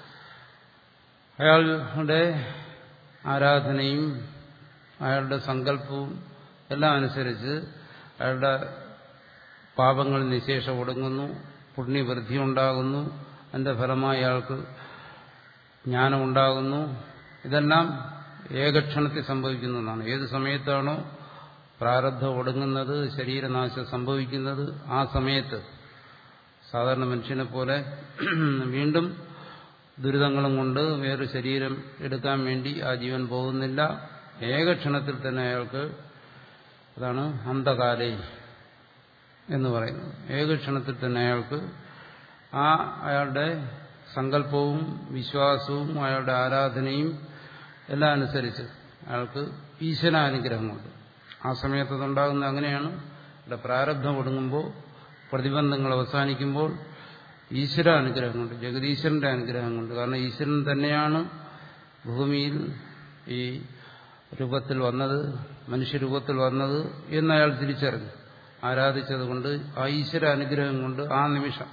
അയാളുടെ ആരാധനയും അയാളുടെ സങ്കല്പവും എല്ലാം അനുസരിച്ച് അയാളുടെ പാപങ്ങൾ നിശേഷം ഒടുങ്ങുന്നു പുണ്യവൃദ്ധി ഉണ്ടാകുന്നു അതിന്റെ ഫലമായി അയാൾക്ക് ജ്ഞാനം ഉണ്ടാകുന്നു ഇതെല്ലാം ഏകക്ഷണത്തിൽ സംഭവിക്കുന്നതാണ് ഏത് സമയത്താണോ പ്രാരബ്ധം ഒടുങ്ങുന്നത് ശരീരനാശം സംഭവിക്കുന്നത് ആ സമയത്ത് സാധാരണ മനുഷ്യനെ പോലെ വീണ്ടും ദുരിതങ്ങളും കൊണ്ട് വേറെ ശരീരം എടുക്കാൻ വേണ്ടി ആ ജീവൻ പോകുന്നില്ല ഏകക്ഷണത്തിൽ തന്നെ അയാൾക്ക് അതാണ് അന്ധകാലേ എന്ന് പറയുന്നത് ഏകക്ഷണത്തിൽ തന്നെ അയാൾക്ക് ആ അയാളുടെ സങ്കല്പവും വിശ്വാസവും അയാളുടെ ആരാധനയും എല്ലാം അനുസരിച്ച് അയാൾക്ക് ഈശ്വരാനുഗ്രഹമുണ്ട് ആ സമയത്ത് അതുണ്ടാകുന്ന അങ്ങനെയാണ് ഇവിടെ പ്രാരബ്ധം ഒടുങ്ങുമ്പോൾ പ്രതിബന്ധങ്ങൾ അവസാനിക്കുമ്പോൾ ഈശ്വര അനുഗ്രഹം കൊണ്ട് ജഗദീശ്വരന്റെ അനുഗ്രഹം കൊണ്ട് കാരണം ഈശ്വരൻ തന്നെയാണ് ഭൂമിയിൽ ഈ രൂപത്തിൽ വന്നത് മനുഷ്യരൂപത്തിൽ വന്നത് എന്ന് അയാൾ തിരിച്ചറിഞ്ഞു ആരാധിച്ചതുകൊണ്ട് ആ ഈശ്വര അനുഗ്രഹം കൊണ്ട് ആ നിമിഷം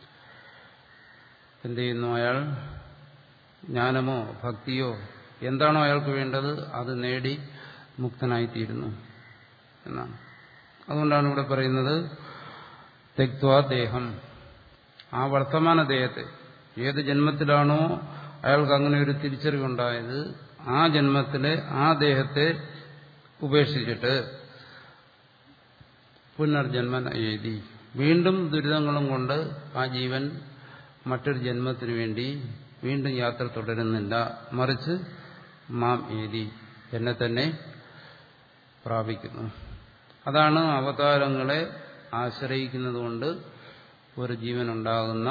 എന്ത് ചെയ്യുന്നു അയാൾ ജ്ഞാനമോ ഭക്തിയോ എന്താണോ അയാൾക്ക് വേണ്ടത് അത് നേടി മുക്തനായിത്തീരുന്നു എന്നാണ് അതുകൊണ്ടാണ് ഇവിടെ പറയുന്നത് തെക്വാ ദേഹം ആ വർത്തമാന ദേഹത്തെ ഏത് ജന്മത്തിലാണോ അയാൾക്ക് അങ്ങനെ ഒരു തിരിച്ചറിവുണ്ടായത് ആ ജന്മത്തിലെ ആ ദേഹത്തെ ഉപേക്ഷിച്ചിട്ട് പുനർജന്മൻ എഴുതി വീണ്ടും ദുരിതങ്ങളും കൊണ്ട് ആ ജീവൻ മറ്റൊരു ജന്മത്തിനു വേണ്ടി വീണ്ടും യാത്ര തുടരുന്നില്ല മറിച്ച് മാം എഴുതി എന്നെ തന്നെ പ്രാപിക്കുന്നു അതാണ് അവതാരങ്ങളെ ആശ്രയിക്കുന്നതുകൊണ്ട് ഒരു ജീവനുണ്ടാകുന്ന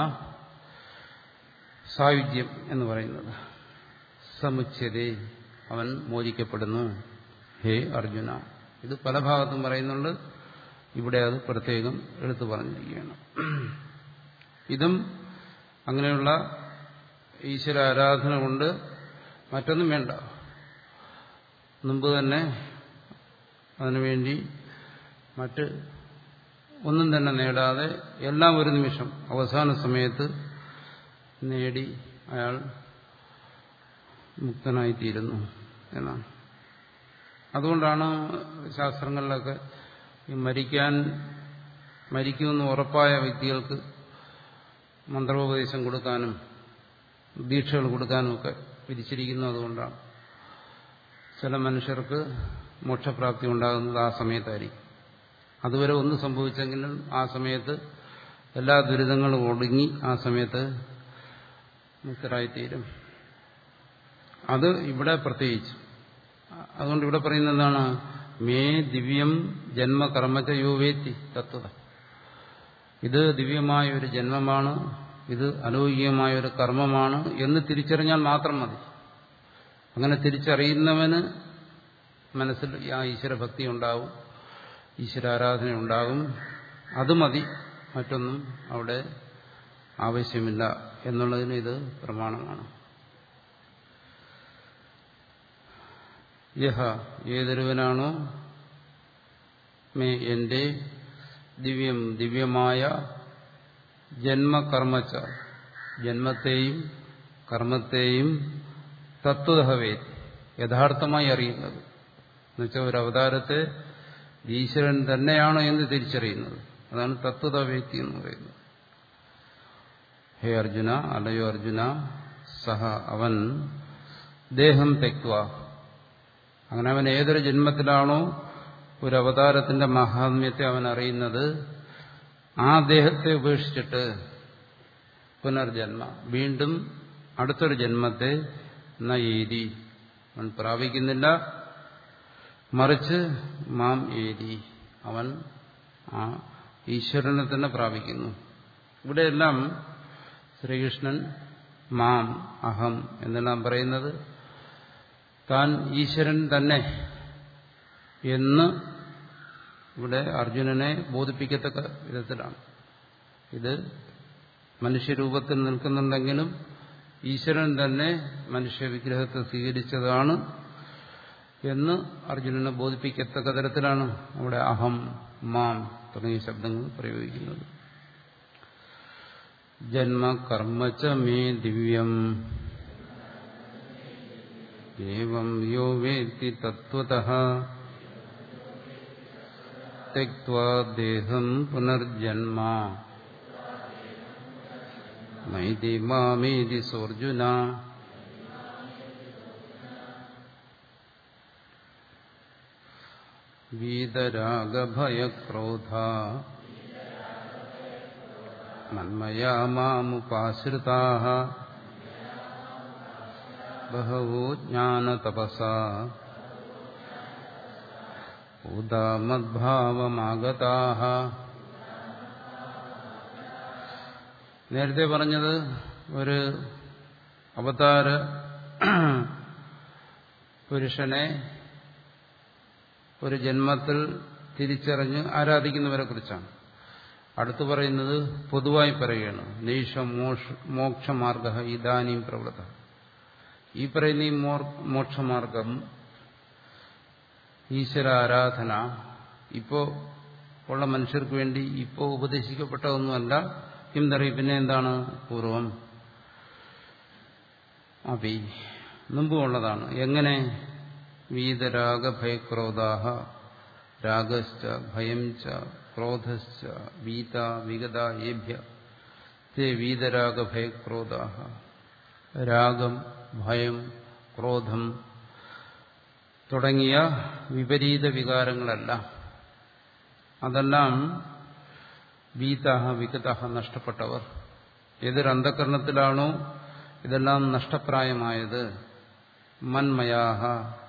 സായുജ്യം എന്ന് പറയുന്നത് സമുച്ഛതേ അവൻ മോചിക്കപ്പെടുന്നു ഹേ അർജുന ഇത് പല ഭാഗത്തും പറയുന്നുണ്ട് ഇവിടെ അത് പ്രത്യേകം എടുത്തു പറഞ്ഞിരിക്കുകയാണ് ഇതും അങ്ങനെയുള്ള ഈശ്വര ആരാധന കൊണ്ട് മറ്റൊന്നും വേണ്ട മുമ്പ് തന്നെ അതിനുവേണ്ടി മറ്റ് ഒന്നും തന്നെ നേടാതെ എല്ലാം ഒരു നിമിഷം അവസാന സമയത്ത് നേടി അയാൾ മുക്തനായിത്തീരുന്നു എന്നാണ് അതുകൊണ്ടാണ് ശാസ്ത്രങ്ങളിലൊക്കെ ഈ മരിക്കാൻ മരിക്കുമെന്ന് ഉറപ്പായ വ്യക്തികൾക്ക് മന്ത്രോപദേശം കൊടുക്കാനും ദീക്ഷകൾ കൊടുക്കാനും ഒക്കെ വിധിച്ചിരിക്കുന്നു അതുകൊണ്ടാണ് ചില മനുഷ്യർക്ക് മോക്ഷപ്രാപ്തി ഉണ്ടാകുന്നത് ആ സമയത്തായിരിക്കും അതുവരെ ഒന്നും സംഭവിച്ചെങ്കിലും ആ സമയത്ത് എല്ലാ ദുരിതങ്ങളും ഒടുങ്ങി ആ സമയത്ത് മുക്തരായിത്തീരും അത് ഇവിടെ പ്രത്യേകിച്ചു അതുകൊണ്ട് ഇവിടെ പറയുന്നത് എന്താണ് മേ ദിവ്യം ജന്മകർമ്മച്ച യോവേത്തി തത്വത ഇത് ദിവ്യമായ ഒരു ജന്മമാണ് ഇത് അലൗകികമായ ഒരു കർമ്മമാണ് എന്ന് തിരിച്ചറിഞ്ഞാൽ മാത്രം മതി അങ്ങനെ തിരിച്ചറിയുന്നവന് മനസ്സിൽ ആ ഈശ്വരഭക്തി ഉണ്ടാവും ഈശ്വരാരാധന ഉണ്ടാകും അത് മതി മറ്റൊന്നും അവിടെ ആവശ്യമില്ല എന്നുള്ളതിന് ഇത് പ്രമാണമാണ് യഹ ഏതൊരുവനാണോ മേ എന്റെ ദിവ്യം ദിവ്യമായ ജന്മകർമ്മച്ച ജന്മത്തെയും കർമ്മത്തെയും തത്വതഹവേ യഥാർത്ഥമായി അറിയുന്നത് എന്നുവെച്ചാൽ ഒരു അവതാരത്തെ ഈശ്വരൻ തന്നെയാണ് എന്ന് തിരിച്ചറിയുന്നത് അതാണ് തത്വതവേത്തി എന്ന് പറയുന്നത് ഹേ അർജുന അല്ലയോ അർജുന സഹ അവൻ ദേഹം തെക്വ അങ്ങനെ അവൻ ഏതൊരു ജന്മത്തിലാണോ ഒരു അവതാരത്തിന്റെ മഹാത്മ്യത്തെ അവൻ അറിയുന്നത് ആ ദേഹത്തെ ഉപേക്ഷിച്ചിട്ട് പുനർജന്മ വീണ്ടും അടുത്തൊരു ജന്മത്തെ നയേരി അവൻ പ്രാപിക്കുന്നില്ല മറിച്ച് മാം ഏരി അവൻ ആ ഈശ്വരനെ തന്നെ പ്രാപിക്കുന്നു ഇവിടെയെല്ലാം ശ്രീകൃഷ്ണൻ മാം അഹം എന്നെല്ലാം പറയുന്നത് താൻ ഈശ്വരൻ തന്നെ എന്ന് ഇവിടെ അർജുനനെ ബോധിപ്പിക്കത്തക്ക വിധത്തിലാണ് ഇത് മനുഷ്യരൂപത്തിൽ നിൽക്കുന്നുണ്ടെങ്കിലും ഈശ്വരൻ തന്നെ മനുഷ്യവിഗ്രഹത്തെ സ്വീകരിച്ചതാണ് എന്ന് അർജുനനെ ബോധിപ്പിക്കത്തക്ക തരത്തിലാണ് അവിടെ അഹം മാം തുടങ്ങിയ ശബ്ദങ്ങൾ പ്രയോഗിക്കുന്നത് ജന്മകർമ്മച്ച മേ ദിവ്യം ഏവം യോ വേത്തി തത്വത ദേഹം പുനർജന്മ മൈതി മാമേതി സോർജുന വീതരാഗഭയക്രോധ മന്മയാ മാമുപാശ്രിതാ ബഹവോ ജ്ഞാനതപസാ ഉദാമദ്ഭാവമാഗതാ നേരത്തെ പറഞ്ഞത് ഒരു അവതാര പുരുഷനെ ഒരു ജന്മത്തിൽ തിരിച്ചറിഞ്ഞ് ആരാധിക്കുന്നവരെ കുറിച്ചാണ് അടുത്തു പറയുന്നത് പൊതുവായി പറയുകയാണ് നൈഷ മോക്ഷമാർഗ ഇതാനീം പ്രവൃത്ത ഈ പറയുന്ന ഈ മോക്ഷമാർഗം ഈശ്വര ആരാധന ഇപ്പോ ഉള്ള മനുഷ്യർക്ക് വേണ്ടി ഇപ്പോൾ ഉപദേശിക്കപ്പെട്ടതൊന്നുമല്ല കിന്തറി പിന്നെ എന്താണ് പൂർവം അപി മുമ്പുമുള്ളതാണ് എങ്ങനെ വീതരാഗ ഭയക്രോധാഹ രാഗശ്ച ഭയം ച ക്രോധശ്ച വീത വിഗത ഏഭ്യ തേ വീതരാഗ ഭയക്രോധാഹ രാഗം ഭയം ക്രോധം തുടങ്ങിയ വിപരീത വികാരങ്ങളെല്ലാം അതെല്ലാം വീതാഹ വിഗതഹ നഷ്ടപ്പെട്ടവർ ഏതൊരു അന്ധകരണത്തിലാണോ ഇതെല്ലാം നഷ്ടപ്രായമായത് മന്മയാഹ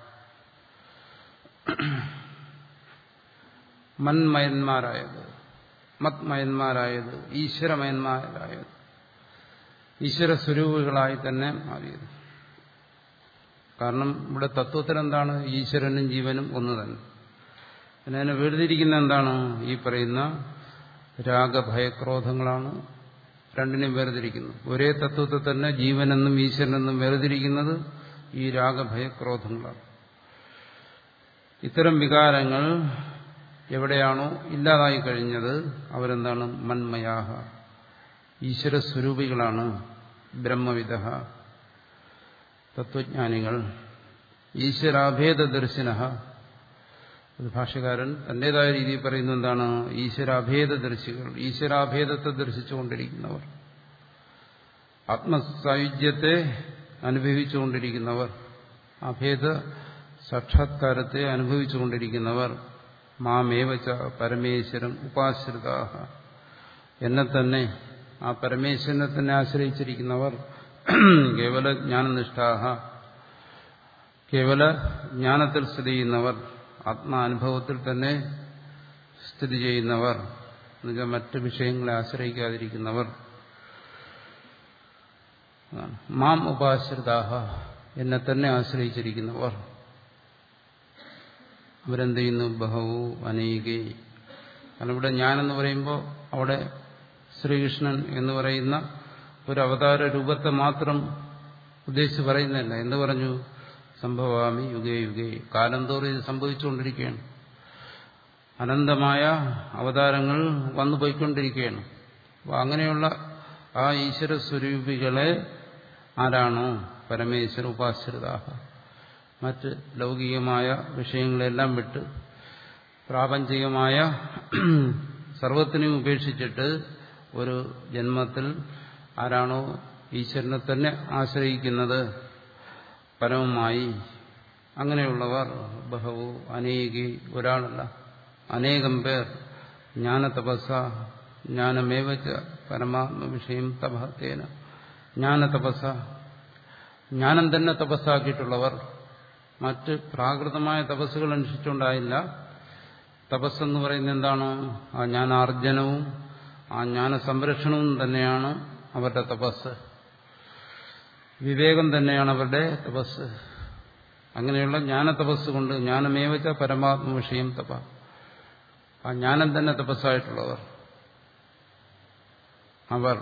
മന്മയന്മാരായത് മത്മയന്മാരായത് ഈശ്വരമയന്മാരായത് ഈശ്വര സ്വരൂപികളായി തന്നെ മാറിയത് കാരണം ഇവിടെ തത്വത്തിൽ എന്താണ് ഈശ്വരനും ജീവനും ഒന്ന് തന്നെ പിന്നെ അതിനെ വേർതിരിക്കുന്ന എന്താണ് ഈ പറയുന്ന രാഗഭയക്രോധങ്ങളാണ് രണ്ടിനെയും വേർതിരിക്കുന്നു ഒരേ തത്വത്തെ തന്നെ ജീവനെന്നും ഈശ്വരനെന്നും വേർതിരിക്കുന്നത് ഈ രാഗഭയക്രോധങ്ങളാണ് ഇത്തരം വികാരങ്ങൾ എവിടെയാണോ ഇല്ലാതായി കഴിഞ്ഞത് അവരെന്താണ് മന്മയാഹ ഈശ്വരസ്വരൂപികളാണ് ബ്രഹ്മവിദ തത്വജ്ഞാനികൾ ഈശ്വരാഭേദ ദർശന അത് ഭാഷ്യകാരൻ തന്റേതായ രീതിയിൽ പറയുന്ന എന്താണ് ഈശ്വരാഭേദ ദർശികൾ ഈശ്വരാഭേദത്തെ ദർശിച്ചുകൊണ്ടിരിക്കുന്നവർ ആത്മസായുജ്യത്തെ അനുഭവിച്ചുകൊണ്ടിരിക്കുന്നവർ അഭേദ സാക്ഷാത്കാരത്തെ അനുഭവിച്ചുകൊണ്ടിരിക്കുന്നവർ മാമേവച്ച പരമേശ്വരം ഉപാശ്രിതാഹ എന്നെ തന്നെ ആ പരമേശ്വരനെ തന്നെ ആശ്രയിച്ചിരിക്കുന്നവർ കേവല ജ്ഞാനനിഷ്ഠാഹ കേവല ജ്ഞാനത്തിൽ സ്ഥിതി ചെയ്യുന്നവർ ആത്മാനുഭവത്തിൽ തന്നെ സ്ഥിതി ചെയ്യുന്നവർ എന്നുവെച്ചാൽ മറ്റ് വിഷയങ്ങളെ ആശ്രയിക്കാതിരിക്കുന്നവർ മാം ഉപാശ്രിതാഹ എന്നെ തന്നെ ആശ്രയിച്ചിരിക്കുന്നവർ അവരെന്ത് ചെയ്യുന്നു ബഹവു അനേകേ കാരണം ഇവിടെ ഞാനെന്ന് പറയുമ്പോൾ അവിടെ ശ്രീകൃഷ്ണൻ എന്ന് പറയുന്ന ഒരു അവതാര രൂപത്തെ മാത്രം ഉദ്ദേശിച്ച് പറയുന്നില്ല എന്ന് പറഞ്ഞു സംഭവാമി യുഗേ യുഗേ കാലം തോറും ഇത് സംഭവിച്ചുകൊണ്ടിരിക്കുകയാണ് അനന്തമായ അവതാരങ്ങൾ വന്നു പോയിക്കൊണ്ടിരിക്കുകയാണ് അപ്പോൾ അങ്ങനെയുള്ള ആ ഈശ്വര സ്വരൂപികളെ ആരാണോ പരമേശ്വര ഉപാശ്രിതാഹ മറ്റ് ലൗകികമായ വിഷയങ്ങളെല്ലാം വിട്ട് പ്രാപഞ്ചികമായ സർവത്തിനെയും ഉപേക്ഷിച്ചിട്ട് ഒരു ജന്മത്തിൽ ആരാണോ ഈശ്വരനെ തന്നെ ആശ്രയിക്കുന്നത് പരമമായി അങ്ങനെയുള്ളവർ ബഹവു അനേകി ഒരാളല്ല അനേകം പേർ ജ്ഞാനതപസ ജ്ഞാനമേവച്ച പരമാത്മ വിഷയം തപത്തേന ജ്ഞാനതപസ ജ്ഞാനം തന്നെ തപസ്സാക്കിയിട്ടുള്ളവർ മറ്റ് പ്രാകൃതമായ തപസ്സുകൾ അനുഷ്ഠിച്ചുകൊണ്ടായില്ല തപസ്സെന്ന് പറയുന്നത് എന്താണ് ആ ജ്ഞാനാർജനവും ആ ജ്ഞാന സംരക്ഷണവും തന്നെയാണ് അവരുടെ തപസ് വിവേകം തന്നെയാണ് അവരുടെ തപസ് അങ്ങനെയുള്ള ജ്ഞാന തപസ് കൊണ്ട് ജ്ഞാനമേവച്ച പരമാത്മ വിഷയം തപ ആ ജ്ഞാനം തന്നെ തപസ്സായിട്ടുള്ളവർ അവർ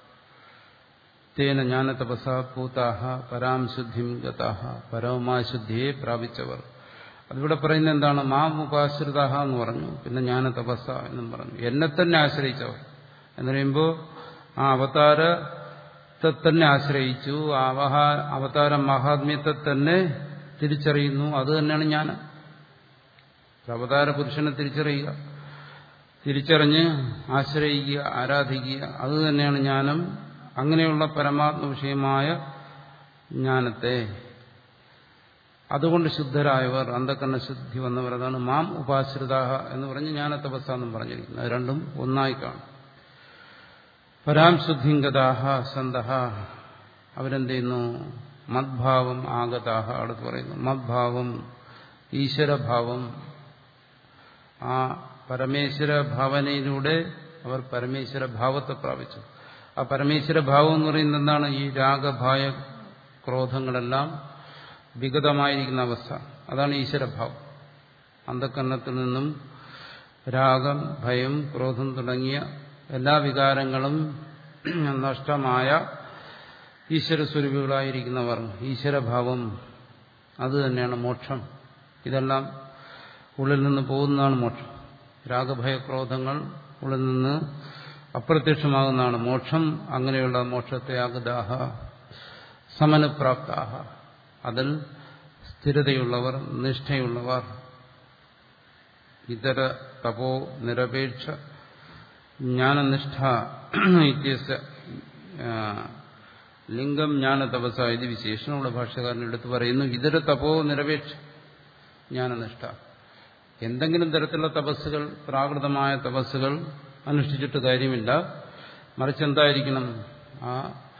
തേന ജ്ഞാന തപസ പൂതാഹ പരാം ശുദ്ധിം ഗതാഹ പരമമായ ശുദ്ധിയെ പ്രാപിച്ചവർ അതിവിടെ പറയുന്നത് എന്താണ് മാം ഉപാശ്രിതാഹ എന്ന് പറഞ്ഞു പിന്നെ ജ്ഞാന തപസ്സ എന്നും പറഞ്ഞു എന്നെ തന്നെ ആശ്രയിച്ചവർ എന്ന് പറയുമ്പോൾ ആ അവതാരത്തെ തന്നെ ആശ്രയിച്ചു ആ അവതാര മഹാത്മ്യത്തെ തന്നെ തിരിച്ചറിയുന്നു അത് തന്നെയാണ് ഞാൻ അവതാര പുരുഷനെ തിരിച്ചറിയുക തിരിച്ചറിഞ്ഞ് ആശ്രയിക്കുക ആരാധിക്കുക അത് തന്നെയാണ് ജ്ഞാനം അങ്ങനെയുള്ള പരമാത്മ വിഷയമായ ജ്ഞാനത്തെ അതുകൊണ്ട് ശുദ്ധരായവർ അന്ധക്കണ്ണ ശുദ്ധി വന്നവർ അതാണ് മാം ഉപാശ്രിതാഹ എന്ന് പറഞ്ഞ് ജ്ഞാനതപസ്സ എന്നും പറഞ്ഞിരിക്കുന്നത് അത് രണ്ടും ഒന്നായി കാണും പരാം ശുദ്ധിങ്കതാഹ സന്തഹ അവരെന്ത് ചെയ്യുന്നു മദ്ഭാവം ആഗതാഹ അടുത്ത് പറയുന്നു മദ്ഭാവം ഈശ്വരഭാവം ആ പരമേശ്വര ഭാവനയിലൂടെ അവർ പരമേശ്വര ഭാവത്തെ പ്രാപിച്ചു ആ പരമേശ്വര ഭാവം എന്ന് പറയുന്നത് എന്താണ് ഈ രാഗഭായ ക്രോധങ്ങളെല്ലാം വിഗതമായിരിക്കുന്ന അവസ്ഥ അതാണ് ഈശ്വരഭാവം അന്ധക്കരണത്തിൽ നിന്നും രാഗം ഭയം ക്രോധം തുടങ്ങിയ എല്ലാ വികാരങ്ങളും നഷ്ടമായ ഈശ്വരസ്വരൂപികളായിരിക്കുന്നവർ ഈശ്വരഭാവം അത് തന്നെയാണ് മോക്ഷം ഇതെല്ലാം ഉള്ളിൽ നിന്ന് പോകുന്നതാണ് മോക്ഷം രാഗഭയക്രോധങ്ങൾ ഉള്ളിൽ നിന്ന് അപ്രത്യക്ഷമാകുന്നതാണ് മോക്ഷം അങ്ങനെയുള്ള മോക്ഷത്തെ ആഗതാഹ സമനപ്രാപ്താഹ അതിൽ സ്ഥിരതയുള്ളവർ നിഷ്ഠയുള്ളവർ ഇതര തപോ നിരപേക്ഷ ജ്ഞാനനിഷ്ഠ ഇത്യസ്യ ലിംഗം ജ്ഞാന തപസ ഇത് വിശേഷണമുള്ള ഭാഷകാരൻ എടുത്ത് പറയുന്നു ഇതര തപോ നിരപേക്ഷ ജ്ഞാനനിഷ്ഠ എന്തെങ്കിലും തരത്തിലുള്ള തപസ്സുകൾ പ്രാകൃതമായ തപസ്സുകൾ അനുഷ്ഠിച്ചിട്ട് കാര്യമില്ല മറിച്ച് എന്തായിരിക്കണം ആ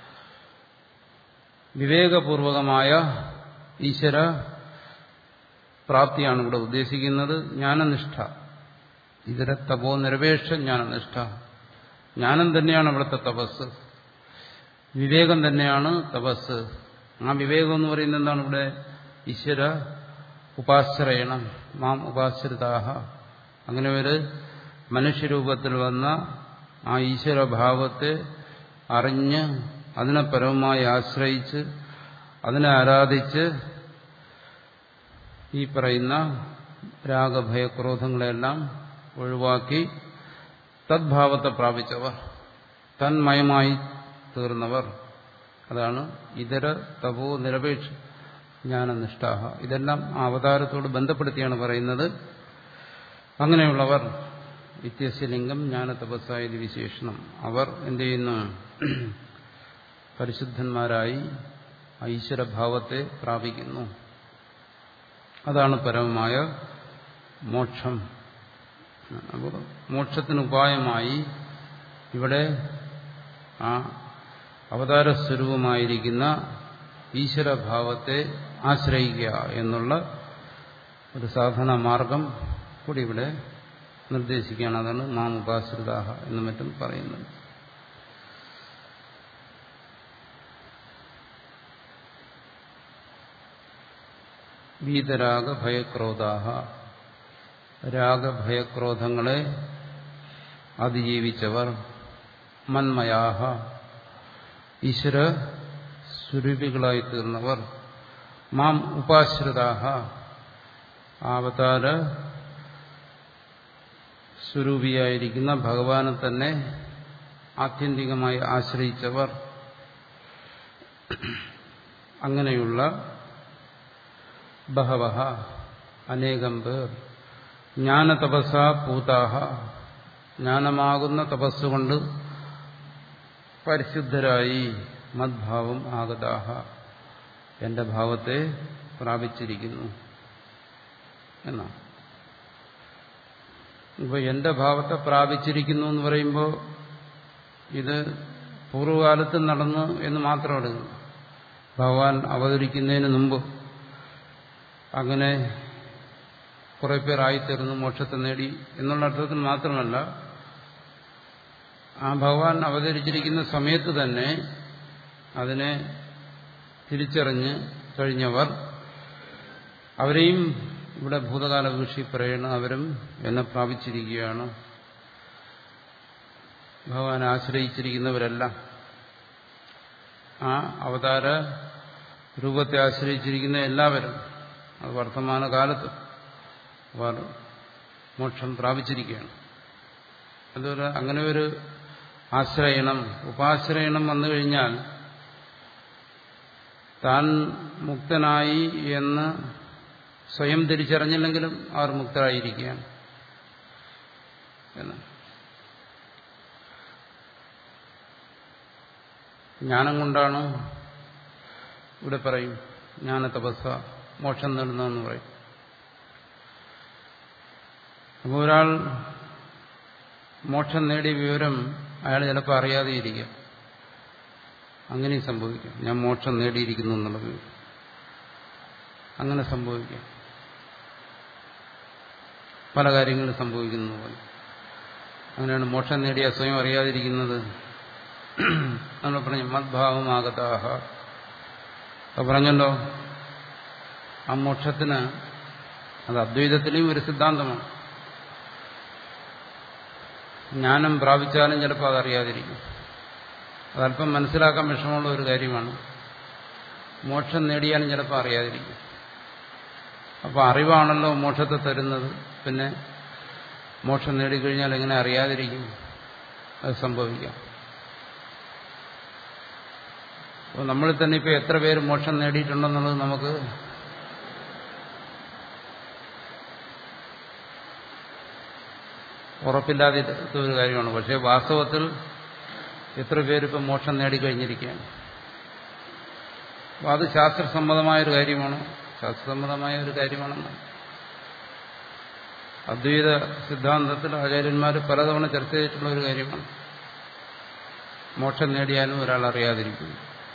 വിവേകപൂർവകമായ ഈശ്വര പ്രാപ്തിയാണ് ഇവിടെ ഉദ്ദേശിക്കുന്നത് ജ്ഞാനനിഷ്ഠ ഇതര തപോ നിരപേക്ഷ ജ്ഞാനനിഷ്ഠ ജ്ഞാനം തന്നെയാണ് ഇവിടുത്തെ തപസ് വിവേകം തന്നെയാണ് തപസ് ആ വിവേകം എന്ന് പറയുന്നത് എന്താണ് ഇവിടെ ഈശ്വര ഉപാശ്രയണം മാം ഉപാശ്രിതാഹ അങ്ങനെ ഒരു മനുഷ്യരൂപത്തിൽ വന്ന ആ ഈശ്വരഭാവത്തെ അറിഞ്ഞ് അതിനെ പരമമായി ആശ്രയിച്ച് അതിനെ ആരാധിച്ച് ഈ പറയുന്ന രാഗഭയക്രോധങ്ങളെല്ലാം ഒഴിവാക്കി തദ്ഭാവത്തെ പ്രാപിച്ചവർ തന്മയമായി തീർന്നവർ അതാണ് ഇതര തപോ നിരപേക്ഷ ജ്ഞാനനിഷ്ഠാഹ ഇതെല്ലാം ആ അവതാരത്തോട് ബന്ധപ്പെടുത്തിയാണ് പറയുന്നത് അങ്ങനെയുള്ളവർ വ്യത്യസ്തലിംഗം ജ്ഞാന തപസ്സായത് വിശേഷണം അവർ എന്ത് ചെയ്യുന്നു പരിശുദ്ധന്മാരായി ഈശ്വരഭാവത്തെ പ്രാപിക്കുന്നു അതാണ് പരമമായ മോക്ഷം അപ്പോൾ മോക്ഷത്തിനുപായമായി ഇവിടെ ആ അവതാരസ്വരൂപമായിരിക്കുന്ന ഈശ്വരഭാവത്തെ ആശ്രയിക്കുക എന്നുള്ള ഒരു സാധന മാർഗം കൂടി ഇവിടെ നിർദ്ദേശിക്കുകയാണ് അതാണ് നാം ഉപാശ്രിതാഹ എന്നും മറ്റും പറയുന്നത് വീതരാഗ ഭയക്രോധാഹ രാഗഭയക്രോധങ്ങളെ അതിജീവിച്ചവർ മന്മയാഹ ഈശ്വര സ്വരൂപികളായി തീർന്നവർ മാം ഉപാശ്രിതാഹ അവതാര സ്വരൂപിയായിരിക്കുന്ന ഭഗവാനെ തന്നെ ആത്യന്തികമായി ആശ്രയിച്ചവർ അങ്ങനെയുള്ള ബഹവ അനേകം പേർ ജ്ഞാനതപസ പൂതാഹ ജ്ഞാനമാകുന്ന തപസ്സുകൊണ്ട് പരിശുദ്ധരായി മദ്ഭാവം ആഗതാഹ എന്റെ ഭാവത്തെ പ്രാപിച്ചിരിക്കുന്നു എന്നാണ് ഇപ്പൊ എന്റെ ഭാവത്തെ പ്രാപിച്ചിരിക്കുന്നു എന്ന് പറയുമ്പോൾ ഇത് പൂർവ്വകാലത്ത് നടന്നു എന്ന് മാത്രം എടുക്കുന്നു ഭഗവാൻ അവതരിക്കുന്നതിന് മുമ്പ് അങ്ങനെ കുറെ പേർ ആയിത്തീർന്നു മോക്ഷത്തെ നേടി എന്നുള്ള അർത്ഥത്തിൽ മാത്രമല്ല ആ ഭഗവാൻ അവതരിച്ചിരിക്കുന്ന സമയത്ത് തന്നെ അതിനെ തിരിച്ചറിഞ്ഞ് കഴിഞ്ഞവർ അവരെയും ഇവിടെ ഭൂതകാല വീക്ഷി പറയണ അവരും എന്നെ പ്രാപിച്ചിരിക്കുകയാണ് ഭഗവാൻ ആശ്രയിച്ചിരിക്കുന്നവരെല്ലാം ആ അവതാര രൂപത്തെ ആശ്രയിച്ചിരിക്കുന്ന എല്ലാവരും അത് വർത്തമാന കാലത്ത് അവർ മോക്ഷം പ്രാപിച്ചിരിക്കുകയാണ് അതുപോലെ അങ്ങനെ ഒരു ആശ്രയണം ഉപാശ്രയണം വന്നു കഴിഞ്ഞാൽ താൻ മുക്തനായി എന്ന് സ്വയം തിരിച്ചറിഞ്ഞില്ലെങ്കിലും അവർ മുക്തരായിരിക്കുകയാണ് എന്ന് ജ്ഞാനം കൊണ്ടാണ് ഇവിടെ പറയും ജ്ഞാന തപസ്സ മോക്ഷം നേടുന്നതെന്ന് പറയും അപ്പോൾ ഒരാൾ മോക്ഷം നേടിയ വിവരം അയാൾ ചിലപ്പോൾ അറിയാതെ ഇരിക്കാം അങ്ങനെയും സംഭവിക്കാം ഞാൻ മോക്ഷം നേടിയിരിക്കുന്നു എന്നുള്ള വിവരം അങ്ങനെ സംഭവിക്കാം പല കാര്യങ്ങളും സംഭവിക്കുന്നു പോലെ അങ്ങനെയാണ് മോക്ഷം നേടിയ സ്വയം അറിയാതിരിക്കുന്നത് നമ്മൾ പറഞ്ഞു മദ്ഭാവമാകതാഹ അത് പറഞ്ഞല്ലോ ആ മോക്ഷത്തിന് അത് അദ്വൈതത്തിലെയും ഒരു സിദ്ധാന്തമാണ് ജ്ഞാനം പ്രാപിച്ചാലും ചിലപ്പോൾ അതറിയാതിരിക്കും അതല്പം മനസ്സിലാക്കാൻ വിഷമമുള്ള ഒരു കാര്യമാണ് മോക്ഷം നേടിയാലും ചിലപ്പോൾ അറിയാതിരിക്കും അപ്പോൾ അറിവാണല്ലോ മോക്ഷത്തെ തരുന്നത് പിന്നെ മോക്ഷം നേടിക്കഴിഞ്ഞാൽ എങ്ങനെ അറിയാതിരിക്കും അത് സംഭവിക്കാം അപ്പോൾ നമ്മളിൽ തന്നെ ഇപ്പോൾ എത്ര പേര് മോക്ഷം നേടിയിട്ടുണ്ടെന്നുള്ളത് നമുക്ക് ഉറപ്പില്ലാത്ത ഒരു കാര്യമാണ് പക്ഷേ വാസ്തവത്തിൽ എത്ര പേരിപ്പം മോക്ഷം നേടിക്കഴിഞ്ഞിരിക്കുകയാണ് അപ്പോൾ അത് ശാസ്ത്രസമ്മതമായൊരു കാര്യമാണ് ശാസ്ത്രസമ്മതമായ ഒരു കാര്യമാണെന്ന് അദ്വൈത സിദ്ധാന്തത്തിൽ ആചാര്യന്മാർ പലതവണ ചർച്ച ചെയ്തിട്ടുള്ള ഒരു കാര്യമാണ് മോക്ഷം നേടിയാലും ഒരാൾ അറിയാതിരിക്കുന്നു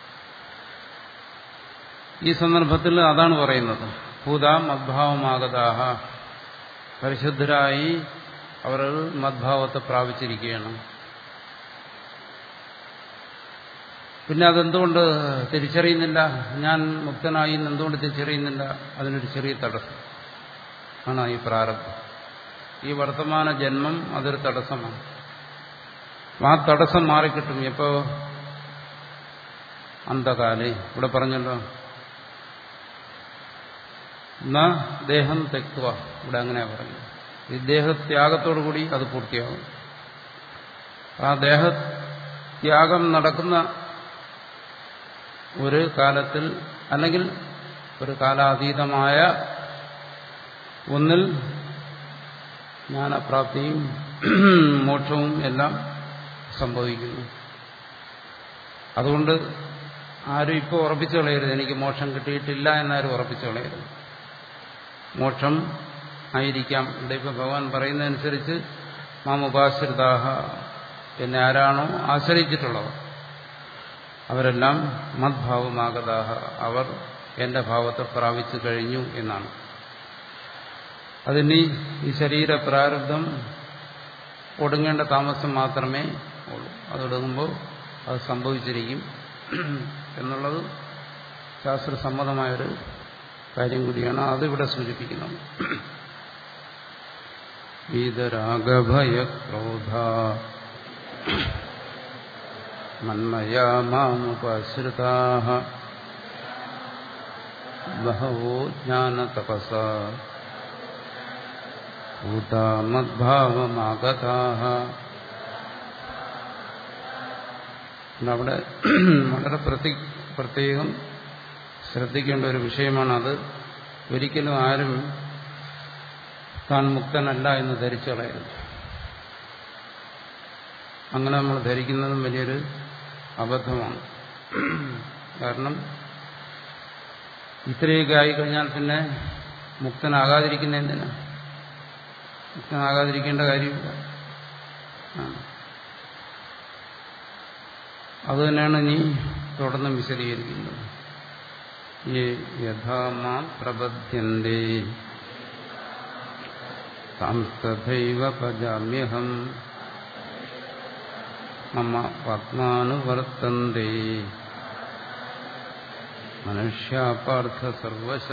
ഈ സന്ദർഭത്തിൽ അതാണ് പറയുന്നത് ഭൂതാം മദ്ഭാവമാകതാഹ പരിശുദ്ധരായി അവർ മദ്ഭാവത്തെ പ്രാപിച്ചിരിക്കുകയാണ് പിന്നെ അതെന്തുകൊണ്ട് തിരിച്ചറിയുന്നില്ല ഞാൻ മുക്തനായി എന്ന് എന്തുകൊണ്ട് തിരിച്ചറിയുന്നില്ല അതിനൊരു ചെറിയ തടസ്സം ആണ് ഈ പ്രാരബ്ധം ഈ വർത്തമാന ജന്മം അതൊരു തടസ്സമാണ് ആ തടസ്സം മാറിക്കിട്ടും എപ്പോ അന്ധകാലേ ഇവിടെ പറഞ്ഞല്ലോ എന്നാ ദേഹം തെക്കുക ഇവിടെ അങ്ങനെയാ പറഞ്ഞു ഈ ദേഹത്യാഗത്തോടുകൂടി അത് പൂർത്തിയാകും ആ ദേഹത്യാഗം നടക്കുന്ന ഒരു കാലത്തിൽ അല്ലെങ്കിൽ ഒരു കാലാതീതമായ ഒന്നിൽ ജ്ഞാനപ്രാപ്തിയും മോക്ഷവും എല്ലാം സംഭവിക്കുന്നു അതുകൊണ്ട് ആരും ഇപ്പോൾ ഉറപ്പിച്ചു കളയരുത് എനിക്ക് മോക്ഷം കിട്ടിയിട്ടില്ല എന്നാരും ഉറപ്പിച്ചു കളയരുത് മോക്ഷം ആയിരിക്കാം ഇവിടെ ഇപ്പോൾ ഭഗവാൻ പറയുന്നതനുസരിച്ച് മാം ഉപാശ്രിതാഹ എന്നെ ആരാണോ ആശ്രയിച്ചിട്ടുള്ളവർ അവരെല്ലാം മദ്ഭാവമാകതാഹ അവർ എന്റെ ഭാവത്തെ പ്രാപിച്ചു കഴിഞ്ഞു എന്നാണ് അതിനി ഈ ശരീര പ്രാരബ്ധം ഒടുങ്ങേണ്ട താമസം മാത്രമേ ഉള്ളൂ അതൊടുങ്ങുമ്പോൾ അത് സംഭവിച്ചിരിക്കും എന്നുള്ളത് ശാസ്ത്രസമ്മതമായൊരു കാര്യം കൂടിയാണ് അതിവിടെ സൂചിപ്പിക്കുന്നത് വീതരാഗഭയക്രോധ മന്മയാ മാമുപശ്രിതാ ബഹവോ ജ്ഞാനതപസ ഭൂതാമദ്ഭാവമാഗതാ അവിടെ വളരെ പ്രതി പ്രത്യേകം ശ്രദ്ധിക്കേണ്ട ഒരു വിഷയമാണത് ഒരിക്കലും ആരും താൻ മുക്തനല്ല എന്ന് ധരിച്ചു കളയരുത് അങ്ങനെ നമ്മൾ ധരിക്കുന്നതും വലിയൊരു അബദ്ധമാണ് കാരണം ഇത്രയൊക്കെ ആയിക്കഴിഞ്ഞാൽ പിന്നെ മുക്തനാകാതിരിക്കുന്ന എന്തിനാ മുക്തനാകാതിരിക്കേണ്ട കാര്യമില്ല അതുതന്നെയാണ് ഇനി തുടർന്ന് വിശദീകരിക്കുന്നത് യഥാമാ പ്രബദ്ധ്യന്തേ താംസ്തഥൈവ ഭജാമ്യഹം മമ പത്മാനുവർത്തന്തേ മനുഷ്യാപാർത്ഥ സർവശ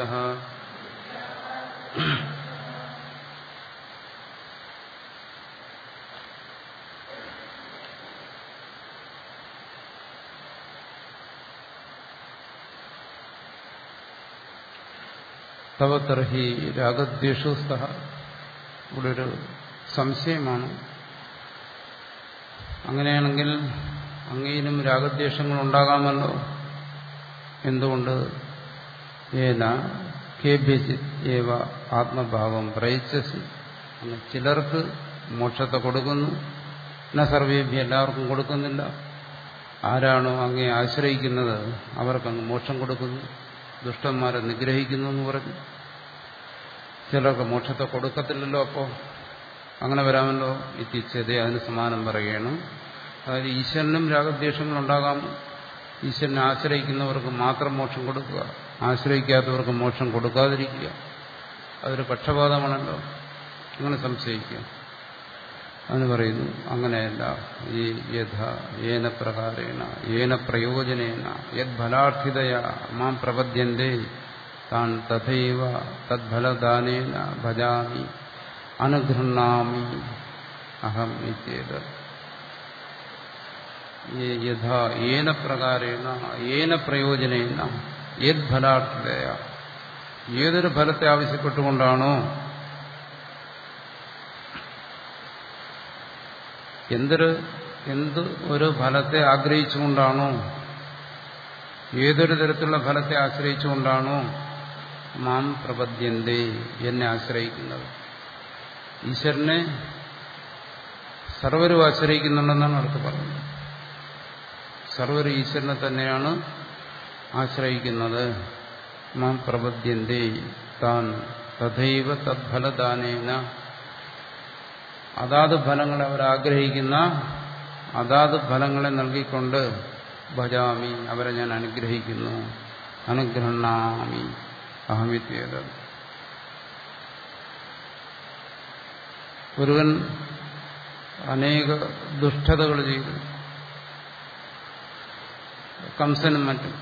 തവ തർഹി രാഗദ്വേഷസ്ഥ ഇവിടെ ഒരു സംശയമാണ് അങ്ങനെയാണെങ്കിൽ അങ്ങയിലും രാഗദ്വേഷങ്ങൾ ഉണ്ടാകാമല്ലോ എന്തുകൊണ്ട് ഏന കേഭ്യചിത് ഏവ ആത്മഭാവം പ്രയച്ചസി അങ്ങ് ചിലർക്ക് മോക്ഷത്തെ കൊടുക്കുന്നു എന്ന സർവേഭ്യ എല്ലാവർക്കും കൊടുക്കുന്നില്ല ആരാണോ അങ്ങേ ആശ്രയിക്കുന്നത് അവർക്കങ്ങ് മോക്ഷം കൊടുക്കുന്നു ദുഷ്ടന്മാരെ നിഗ്രഹിക്കുന്നു എന്ന് പറഞ്ഞു ചിലർക്ക് മോക്ഷത്തെ കൊടുക്കത്തില്ലല്ലോ അപ്പോൾ അങ്ങനെ വരാമല്ലോ എത്തിച്ചതേ അതിന് സമാനം പറയുകയാണ് അതായത് ഈശ്വരനും രാഗദ്വേഷങ്ങളുണ്ടാകാം ഈശ്വരനെ ആശ്രയിക്കുന്നവർക്ക് മാത്രം മോക്ഷം കൊടുക്കുക ആശ്രയിക്കാത്തവർക്ക് മോക്ഷം കൊടുക്കാതിരിക്കുക അതൊരു പക്ഷപാതമാണല്ലോ അങ്ങനെ സംശയിക്കുക അതിന് പറയുന്നു അങ്ങനെയല്ല ഈ യഥ ഏന പ്രകാരേണ ഏന പ്രയോജനേന യത് ഫലാർത്ഥിതയ മാം പ്രപദ്യന്തേ താൻ തഥൈവ തദ്ഫലദാനേന ഭജാമി അനുഗൃഹാമി അഹം ഇത്യേത് യഥാ ഏന പ്രകാരേണ ഏന പ്രയോജനേന യത് ഫലാർത്ഥിതയ ഏതൊരു ഫലത്തെ ആവശ്യപ്പെട്ടുകൊണ്ടാണോ എന്തൊരു എന്ത് ഒരു ഫലത്തെ ആഗ്രഹിച്ചുകൊണ്ടാണോ ഏതൊരു തരത്തിലുള്ള ഫലത്തെ ആശ്രയിച്ചുകൊണ്ടാണോ മാം പ്രപദ്യന്തേ എന്നെ ആശ്രയിക്കുന്നത് ഈശ്വരനെ സർവരും ആശ്രയിക്കുന്നുണ്ടെന്നാണ് അടുത്ത് പറഞ്ഞത് സർവർ ഈശ്വരനെ തന്നെയാണ് ആശ്രയിക്കുന്നത് മാം പ്രപദ്യന്തേ താൻ തഥൈവ തദ്ഫലദാനേന അതാത് ഫലങ്ങളെ അവർ ആഗ്രഹിക്കുന്ന അതാത് ഫലങ്ങളെ നൽകിക്കൊണ്ട് ഭജാമി അവരെ ഞാൻ അനുഗ്രഹിക്കുന്നു അനുഗ്രഹണാമി അഹമിത്യേത് ഒരുവൻ അനേക ദുഷ്ടതകൾ ചെയ്തു കംസനും മറ്റും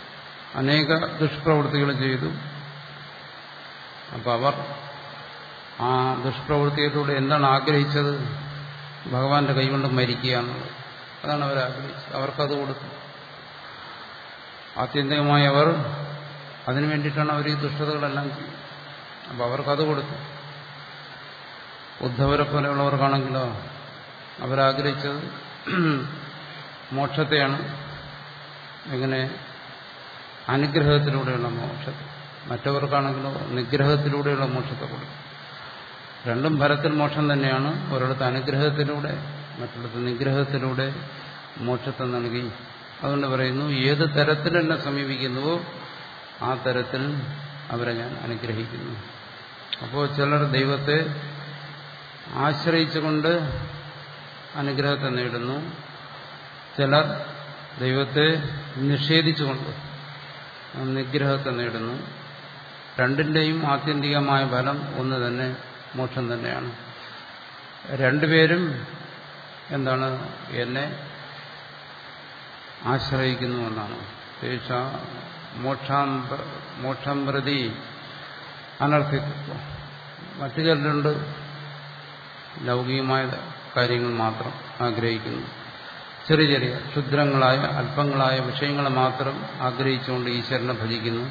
അനേക ദുഷ്പ്രവൃത്തികൾ ചെയ്തു അപ്പം അവർ ആ ദുഷ്പ്രവൃത്തിയിലൂടെ എന്താണ് ആഗ്രഹിച്ചത് ഭഗവാന്റെ കൈകൊണ്ട് മരിക്കുക എന്നുള്ളത് അതാണ് അവർ ആഗ്രഹിച്ചത് അവർക്കത് കൊടുത്തു ആത്യന്തികമായി അവർ അതിനു വേണ്ടിയിട്ടാണ് അവർ ഈ ദുഷ്ടതകളെല്ലാം ചെയ്യുന്നത് അപ്പോൾ അവർക്കത് കൊടുത്തു ഉദ്ധവരെ പോലെയുള്ളവർക്കാണെങ്കിലോ അവരാഗ്രഹിച്ചത് മോക്ഷത്തെയാണ് എങ്ങനെ അനുഗ്രഹത്തിലൂടെയുള്ള മോക്ഷത്തെ മറ്റവർക്കാണെങ്കിലോ നിഗ്രഹത്തിലൂടെയുള്ള മോക്ഷത്തെ കൊടുക്കും രണ്ടും ഫലത്തിൽ മോക്ഷം തന്നെയാണ് ഒരിടത്ത് അനുഗ്രഹത്തിലൂടെ മറ്റിടത്ത് നിഗ്രഹത്തിലൂടെ മോക്ഷത്തെ നൽകി അതുകൊണ്ട് പറയുന്നു ഏത് തരത്തിൽ എന്നെ സമീപിക്കുന്നുവോ ആ തരത്തിൽ അവരെ ഞാൻ അനുഗ്രഹിക്കുന്നു അപ്പോൾ ചിലർ ദൈവത്തെ ആശ്രയിച്ചുകൊണ്ട് അനുഗ്രഹത്തെ നേടുന്നു ചിലർ ദൈവത്തെ നിഷേധിച്ചുകൊണ്ട് നിഗ്രഹത്തെ നേടുന്നു രണ്ടിൻ്റെയും ആത്യന്തികമായ ഫലം ഒന്ന് തന്നെ മോക്ഷം തന്നെയാണ് രണ്ടുപേരും എന്താണ് എന്നെ ആശ്രയിക്കുന്നു എന്നാണ് തേഷ മോക്ഷാം മോക്ഷം പ്രതി അനർത്ഥിത്വം മറ്റു ചിലരുണ്ട് ലൗകികമായ കാര്യങ്ങൾ മാത്രം ആഗ്രഹിക്കുന്നു ചെറിയ ചെറിയ ക്ഷുദ്രങ്ങളായ അല്പങ്ങളായ വിഷയങ്ങൾ മാത്രം ആഗ്രഹിച്ചുകൊണ്ട് ഈശ്വരനെ ഭജിക്കുന്നു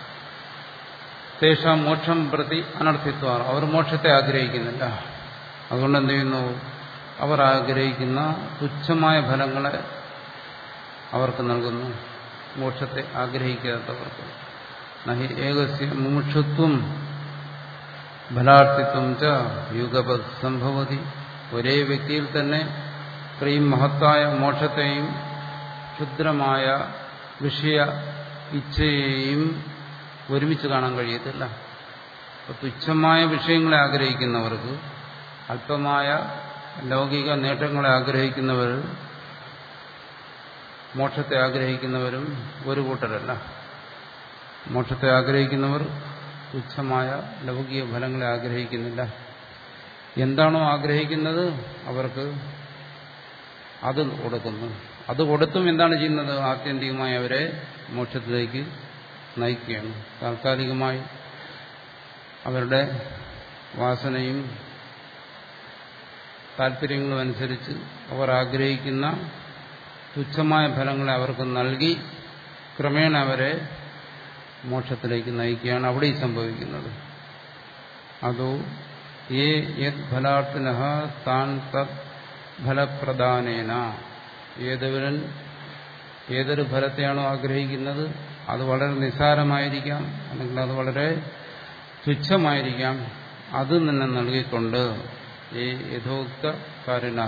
തേഷ മോക്ഷം പ്രതി അനർത്ഥിത്വ അവർ മോക്ഷത്തെ ആഗ്രഹിക്കുന്നില്ല അതുകൊണ്ട് എന്ത് ചെയ്യുന്നു അവർ ആഗ്രഹിക്കുന്ന തുച്ഛമായ ഫലങ്ങളെ അവർക്ക് നൽകുന്നു മോക്ഷത്തെ ആഗ്രഹിക്കാത്തവർക്ക് നഹി ഏകസ്യ മുമുക്ഷുത്വം ഫലാർത്ഥിത്വം ച യുഗപത് സംഭവതി ഒരേ വ്യക്തിയിൽ തന്നെ ഇത്രയും മഹത്തായ മോക്ഷത്തെയും ക്ഷുദ്രമായ വിഷയ ഇച്ഛയെയും ഒരുമിച്ച് കാണാൻ കഴിയത്തില്ല അപ്പോൾ തുച്ഛമായ വിഷയങ്ങളെ ആഗ്രഹിക്കുന്നവർക്ക് അല്പമായ ലൗകിക നേട്ടങ്ങളെ ആഗ്രഹിക്കുന്നവർ മോക്ഷത്തെ ആഗ്രഹിക്കുന്നവരും ഒരു കൂട്ടരല്ല മോക്ഷത്തെ ആഗ്രഹിക്കുന്നവർ തുച്ഛമായ ലൗകിക ഫലങ്ങളെ ആഗ്രഹിക്കുന്നില്ല എന്താണോ ആഗ്രഹിക്കുന്നത് അവർക്ക് അത് കൊടുക്കുന്നു അത് കൊടുത്തും എന്താണ് ചെയ്യുന്നത് ആത്യന്തികമായി അവരെ മോക്ഷത്തിലേക്ക് നയിക്കുകയാണ് താൽക്കാലികമായി അവരുടെ വാസനയും താല്പര്യങ്ങളും അനുസരിച്ച് അവർ ആഗ്രഹിക്കുന്ന തുച്ഛമായ ഫലങ്ങളെ അവർക്ക് നൽകി ക്രമേണ അവരെ മോക്ഷത്തിലേക്ക് നയിക്കുകയാണ് അവിടെ ഈ സംഭവിക്കുന്നത് അതോ ഏ യത് ഫലാർത്ഥിന താൻ തത് ഫലപ്രദാനേന ഏതൊരുവൻ ഏതൊരു ഫലത്തെയാണോ ആഗ്രഹിക്കുന്നത് അത് വളരെ നിസ്സാരമായിരിക്കാം അല്ലെങ്കിൽ അത് വളരെ തുച്ഛമായിരിക്കാം അത് തന്നെ നൽകിക്കൊണ്ട് ഈ യഥോക്ത കാരിണ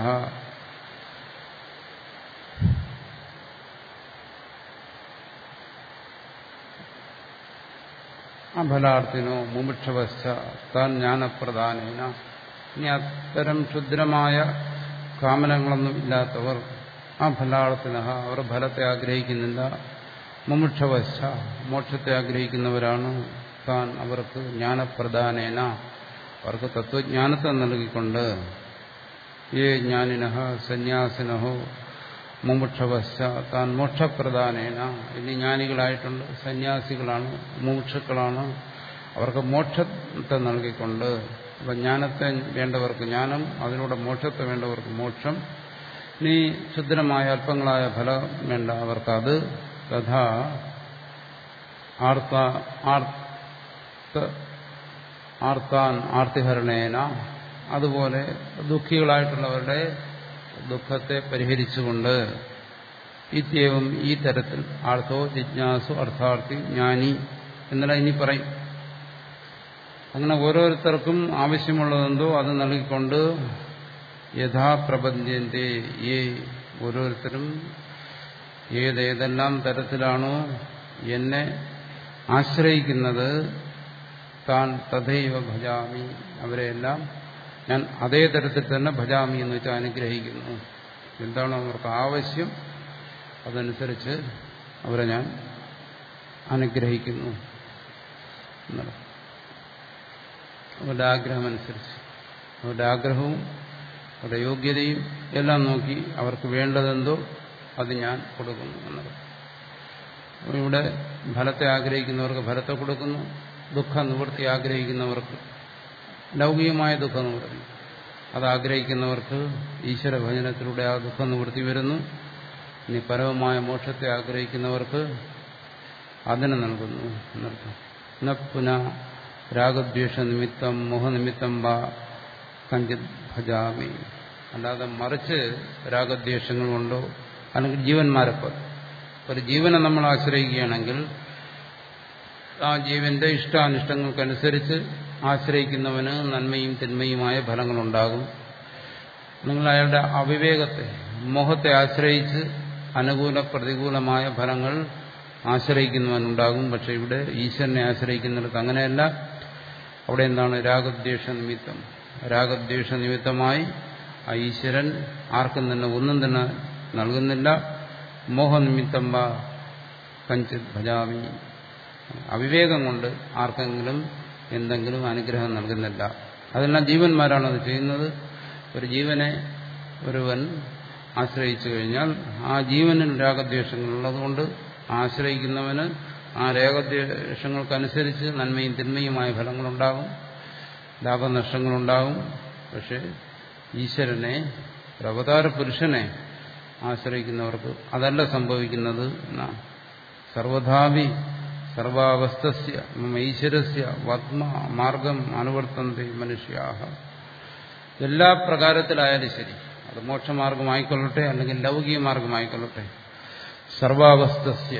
അഫലാർത്ഥിനോ മുമുക്ഷവശ്ച താൻ ജ്ഞാനപ്രധാനേന ഇനി അത്തരം ക്ഷുദ്രമായ കാമനങ്ങളൊന്നും ഇല്ലാത്തവർ ആ ഫലാർത്ഥിന അവർ ഫലത്തെ ആഗ്രഹിക്കുന്നില്ല മുമുക്ഷവശ്ച മോക്ഷത്തെ ആഗ്രഹിക്കുന്നവരാണ് താൻ അവർക്ക് ജ്ഞാനപ്രധാനേന അവർക്ക് തത്വജ്ഞാനത്തെ നൽകിക്കൊണ്ട് ഏ ജ്ഞാനിനഹ സന്യാസിനഹോ മുമുക്ഷവശ്ച താൻ മോക്ഷപ്രധാനേന ഇനി ജ്ഞാനികളായിട്ടുണ്ട് സന്യാസികളാണ് മുമുക്ഷുക്കളാണ് അവർക്ക് മോക്ഷത്തെ നൽകിക്കൊണ്ട് അപ്പം ജ്ഞാനത്തെ വേണ്ടവർക്ക് ജ്ഞാനം അതിലൂടെ മോക്ഷത്തെ വേണ്ടവർക്ക് മോക്ഷം ഇനി ക്ഷുദ്രമായ അല്പങ്ങളായ ഫലം വേണ്ട അവർക്കത് തഥാ ആർത്ത ആർത്ത ആർത്താൻ ആർത്തിഹരണേന അതുപോലെ ദുഃഖികളായിട്ടുള്ളവരുടെ ദുഃഖത്തെ പരിഹരിച്ചുകൊണ്ട് ഇത്യവും ഈ തരത്തിൽ ആർത്തോ ജിജ്ഞാസു അർത്ഥാർത്ഥി ജ്ഞാനി എന്നെല്ലാം ഇനി പറയും അങ്ങനെ ഓരോരുത്തർക്കും ആവശ്യമുള്ളതെന്തോ അത് നൽകിക്കൊണ്ട് യഥാപ്രപഞ്ചന്റെ ഈ ഓരോരുത്തരും ഏതേതെല്ലാം തരത്തിലാണോ എന്നെ ആശ്രയിക്കുന്നത് താൻ തഥൈവ ഭജാമി അവരെയെല്ലാം ഞാൻ അതേ തരത്തിൽ തന്നെ ഭജാമി എന്ന് വെച്ചാൽ അനുഗ്രഹിക്കുന്നു എന്താണോ അവർക്ക് ആവശ്യം അതനുസരിച്ച് അവരെ ഞാൻ അനുഗ്രഹിക്കുന്നു എന്നുള്ളത് അവരുടെ ആഗ്രഹമനുസരിച്ച് അവരുടെ ആഗ്രഹവും അവരുടെ യോഗ്യതയും എല്ലാം നോക്കി അവർക്ക് വേണ്ടതെന്തോ അത് ഞാൻ കൊടുക്കുന്നു എന്നത് ഇവിടെ ഫലത്തെ ആഗ്രഹിക്കുന്നവർക്ക് ഫലത്തെ കൊടുക്കുന്നു ദുഃഖ നിവൃത്തി ആഗ്രഹിക്കുന്നവർക്ക് ലൗകികമായ ദുഃഖ നിവൃത്തി അത് ആഗ്രഹിക്കുന്നവർക്ക് ഈശ്വര ഭജനത്തിലൂടെ ആ ദുഃഖ നിവൃത്തി വരുന്നു ഇനി പരമമായ മോക്ഷത്തെ ആഗ്രഹിക്കുന്നവർക്ക് അതിന് നൽകുന്നു എന്നർത്ഥം ന പുന രാഗദ്വേഷ നിമിത്തം മോഹനിമിത്തം വാ കഞ്ചിത് ഭജാമി അല്ലാതെ മറിച്ച് രാഗദ്വേഷങ്ങൾ കൊണ്ടോ അല്ലെങ്കിൽ ജീവന്മാരെപ്പോൾ ഒരു ജീവനെ നമ്മൾ ആശ്രയിക്കുകയാണെങ്കിൽ ആ ജീവന്റെ ഇഷ്ടാനിഷ്ടങ്ങൾക്കനുസരിച്ച് ആശ്രയിക്കുന്നവന് നന്മയും തിന്മയുമായ ഫലങ്ങളുണ്ടാകും നിങ്ങൾ അയാളുടെ അവിവേകത്തെ മോഹത്തെ ആശ്രയിച്ച് അനുകൂല പ്രതികൂലമായ ഫലങ്ങൾ ആശ്രയിക്കുന്നവനുണ്ടാകും പക്ഷെ ഇവിടെ ഈശ്വരനെ ആശ്രയിക്കുന്നിടത്ത് അങ്ങനെയല്ല അവിടെ എന്താണ് രാഗദ്വേഷ നിമിത്തം രാഗദ്വേഷ നിമിത്തമായി ആ ഈശ്വരൻ ആർക്കും തന്നെ ഒന്നും തന്നെ നൽകുന്നില്ല മോഹനിമിത്തം വാ കഞ്ചിത് ഭജാമി അവിവേകം കൊണ്ട് ആർക്കെങ്കിലും എന്തെങ്കിലും അനുഗ്രഹം നൽകുന്നില്ല അതെല്ലാം ജീവന്മാരാണ് അത് ചെയ്യുന്നത് ഒരു ജീവനെ ഒരുവൻ ആശ്രയിച്ചു കഴിഞ്ഞാൽ ആ ജീവനിൽ രാഗദ്വേഷങ്ങളുള്ളതുകൊണ്ട് ആശ്രയിക്കുന്നവന് ആ രാഗദ്വേഷങ്ങൾക്കനുസരിച്ച് നന്മയും തിന്മയുമായ ഫലങ്ങളുണ്ടാകും ലാഭനഷ്ടങ്ങളുണ്ടാകും പക്ഷേ ഈശ്വരനെ ഒരു അവതാര പുരുഷനെ ആശ്രയിക്കുന്നവർക്ക് അതല്ല സംഭവിക്കുന്നത് എന്നാണ് സർവധാപി സർവാവസ്ഥസ്യ ഈശ്വരസ്യ വത്മ മാർഗം അനുവർത്തന്തി മനുഷ്യാഹ എല്ലാ പ്രകാരത്തിലായാലും ശരി അത് മോക്ഷമാർഗമായിക്കൊള്ളട്ടെ അല്ലെങ്കിൽ ലൗകിക മാർഗമായിക്കൊള്ളട്ടെ സർവാവസ്ഥസ്യ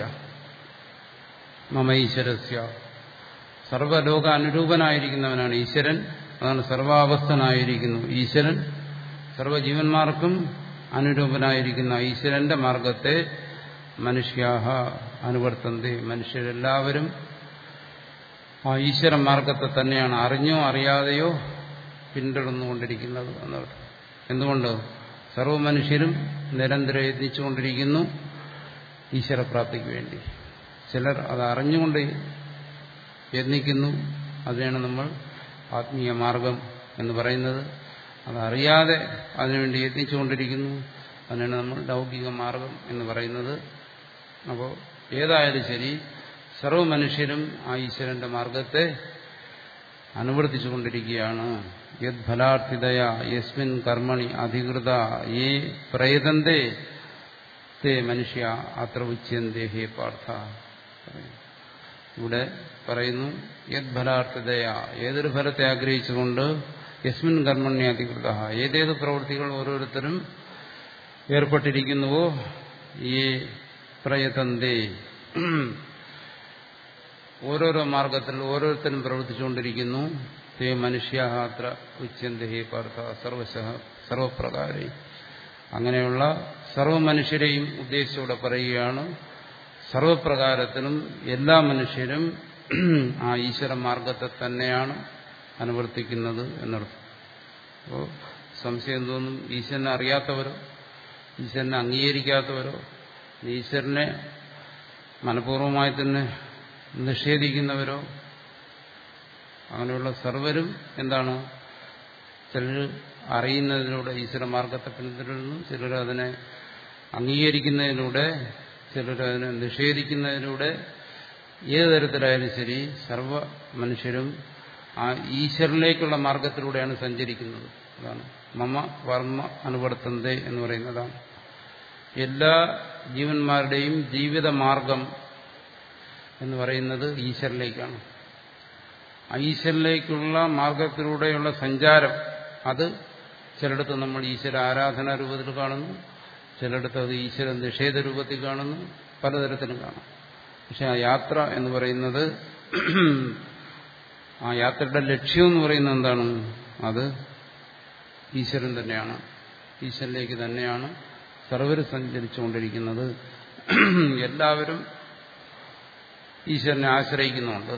മമ ഈശ്വരസ്യ സർവലോക അനുരൂപനായിരിക്കുന്നവനാണ് ഈശ്വരൻ അതാണ് സർവാവസ്ഥനായിരിക്കുന്നു ഈശ്വരൻ സർവജീവന്മാർക്കും അനുരൂപനായിരിക്കുന്ന ഈശ്വരന്റെ മാർഗത്തെ മനുഷ്യാഹ അനുവർത്തന്തി മനുഷ്യരെല്ലാവരും ആ ഈശ്വര മാർഗത്തെ തന്നെയാണ് അറിഞ്ഞോ അറിയാതെയോ പിന്തുടർന്നുകൊണ്ടിരിക്കുന്നത് എന്നർത്ഥം എന്തുകൊണ്ട് സർവ്വ മനുഷ്യരും നിരന്തരം യത്നിച്ചുകൊണ്ടിരിക്കുന്നു ഈശ്വരപ്രാപ്തിക്ക് വേണ്ടി ചിലർ അത് അറിഞ്ഞുകൊണ്ട് യത്നിക്കുന്നു അതിനാണ് നമ്മൾ ആത്മീയ മാർഗം എന്ന് പറയുന്നത് അതറിയാതെ അതിനുവേണ്ടി യത്നിച്ചുകൊണ്ടിരിക്കുന്നു അതിനാണ് നമ്മൾ ലൗകിക മാർഗം എന്ന് പറയുന്നത് അപ്പോൾ ഏതായാലും ശരി സർവ്വ മനുഷ്യരും ആ ഈശ്വരന്റെ മാർഗത്തെ അനുവർത്തിച്ചുകൊണ്ടിരിക്കുകയാണ് യത് ഫലാർത്ഥിതയ യസ്മിൻ കർമ്മണി അധികൃത ഏ പ്രയതന്തേ തേ മനുഷ്യ അത്ര ഉച്യന്തേ ഹേ പാർത്ഥ ഇവിടെ പറയുന്നു യത് ഫലാർത്ഥിതയ ഏതൊരു ഫലത്തെ ആഗ്രഹിച്ചുകൊണ്ട് യസ്മിൻ കർമ്മണി അധികൃത ഏതേത് പ്രവൃത്തികൾ ഓരോരുത്തരും ഏർപ്പെട്ടിരിക്കുന്നുവോ ഈ പ്രയതന്തേ ഓരോരോ മാർഗത്തിൽ ഓരോരുത്തരും പ്രവർത്തിച്ചുകൊണ്ടിരിക്കുന്നു തേ മനുഷ്യാത്ര ഉച്യന്ത ഹേ പാർത്ഥ സർവശ സർവപ്രകാരേ അങ്ങനെയുള്ള സർവ മനുഷ്യരെയും ഉദ്ദേശിച്ചൂടെ പറയുകയാണ് സർവപ്രകാരത്തിലും എല്ലാ മനുഷ്യരും ആ ഈശ്വര മാർഗത്തെ തന്നെയാണ് അനുവർത്തിക്കുന്നത് എന്നർത്ഥം അപ്പോൾ സംശയം തോന്നും ഈശ്വരനെ അറിയാത്തവരോ ഈശ്വരനെ അംഗീകരിക്കാത്തവരോ ഈശ്വരനെ മനഃപൂർവ്വമായി തന്നെ നിഷേധിക്കുന്നവരോ അങ്ങനെയുള്ള സർവരും എന്താണ് ചിലർ അറിയുന്നതിലൂടെ ഈശ്വര മാർഗത്തെ പിന്തുടരുന്നു ചിലർ അതിനെ അംഗീകരിക്കുന്നതിലൂടെ ചിലർ അതിനെ നിഷേധിക്കുന്നതിലൂടെ ഏത് തരത്തിലായാലും ശരി സർവ മനുഷ്യരും ആ ഈശ്വരനിലേക്കുള്ള മാർഗത്തിലൂടെയാണ് സഞ്ചരിക്കുന്നത് അതാണ് മമ വർമ്മ അനുവർത്തന്തേ എന്ന് പറയുന്നതാണ് എല്ലാ ജീവന്മാരുടെയും ജീവിത മാർഗം എന്ന് പറയുന്നത് ഈശ്വരനിലേക്കാണ് ആ ഈശ്വരനിലേക്കുള്ള മാർഗത്തിലൂടെയുള്ള സഞ്ചാരം അത് ചിലയിടത്ത് നമ്മൾ ഈശ്വര ആരാധനാ രൂപത്തിൽ കാണുന്നു ചിലയിടത്ത് അത് ഈശ്വര നിഷേധ രൂപത്തിൽ കാണുന്നു പലതരത്തിലും കാണാം പക്ഷെ ആ യാത്ര എന്ന് പറയുന്നത് ആ യാത്രയുടെ ലക്ഷ്യം എന്ന് പറയുന്നത് എന്താണ് അത് ഈശ്വരൻ തന്നെയാണ് ഈശ്വരനിലേക്ക് തന്നെയാണ് സർവര് സഞ്ചരിച്ചുകൊണ്ടിരിക്കുന്നത് എല്ലാവരും ഈശ്വരനെ ആശ്രയിക്കുന്നുണ്ട്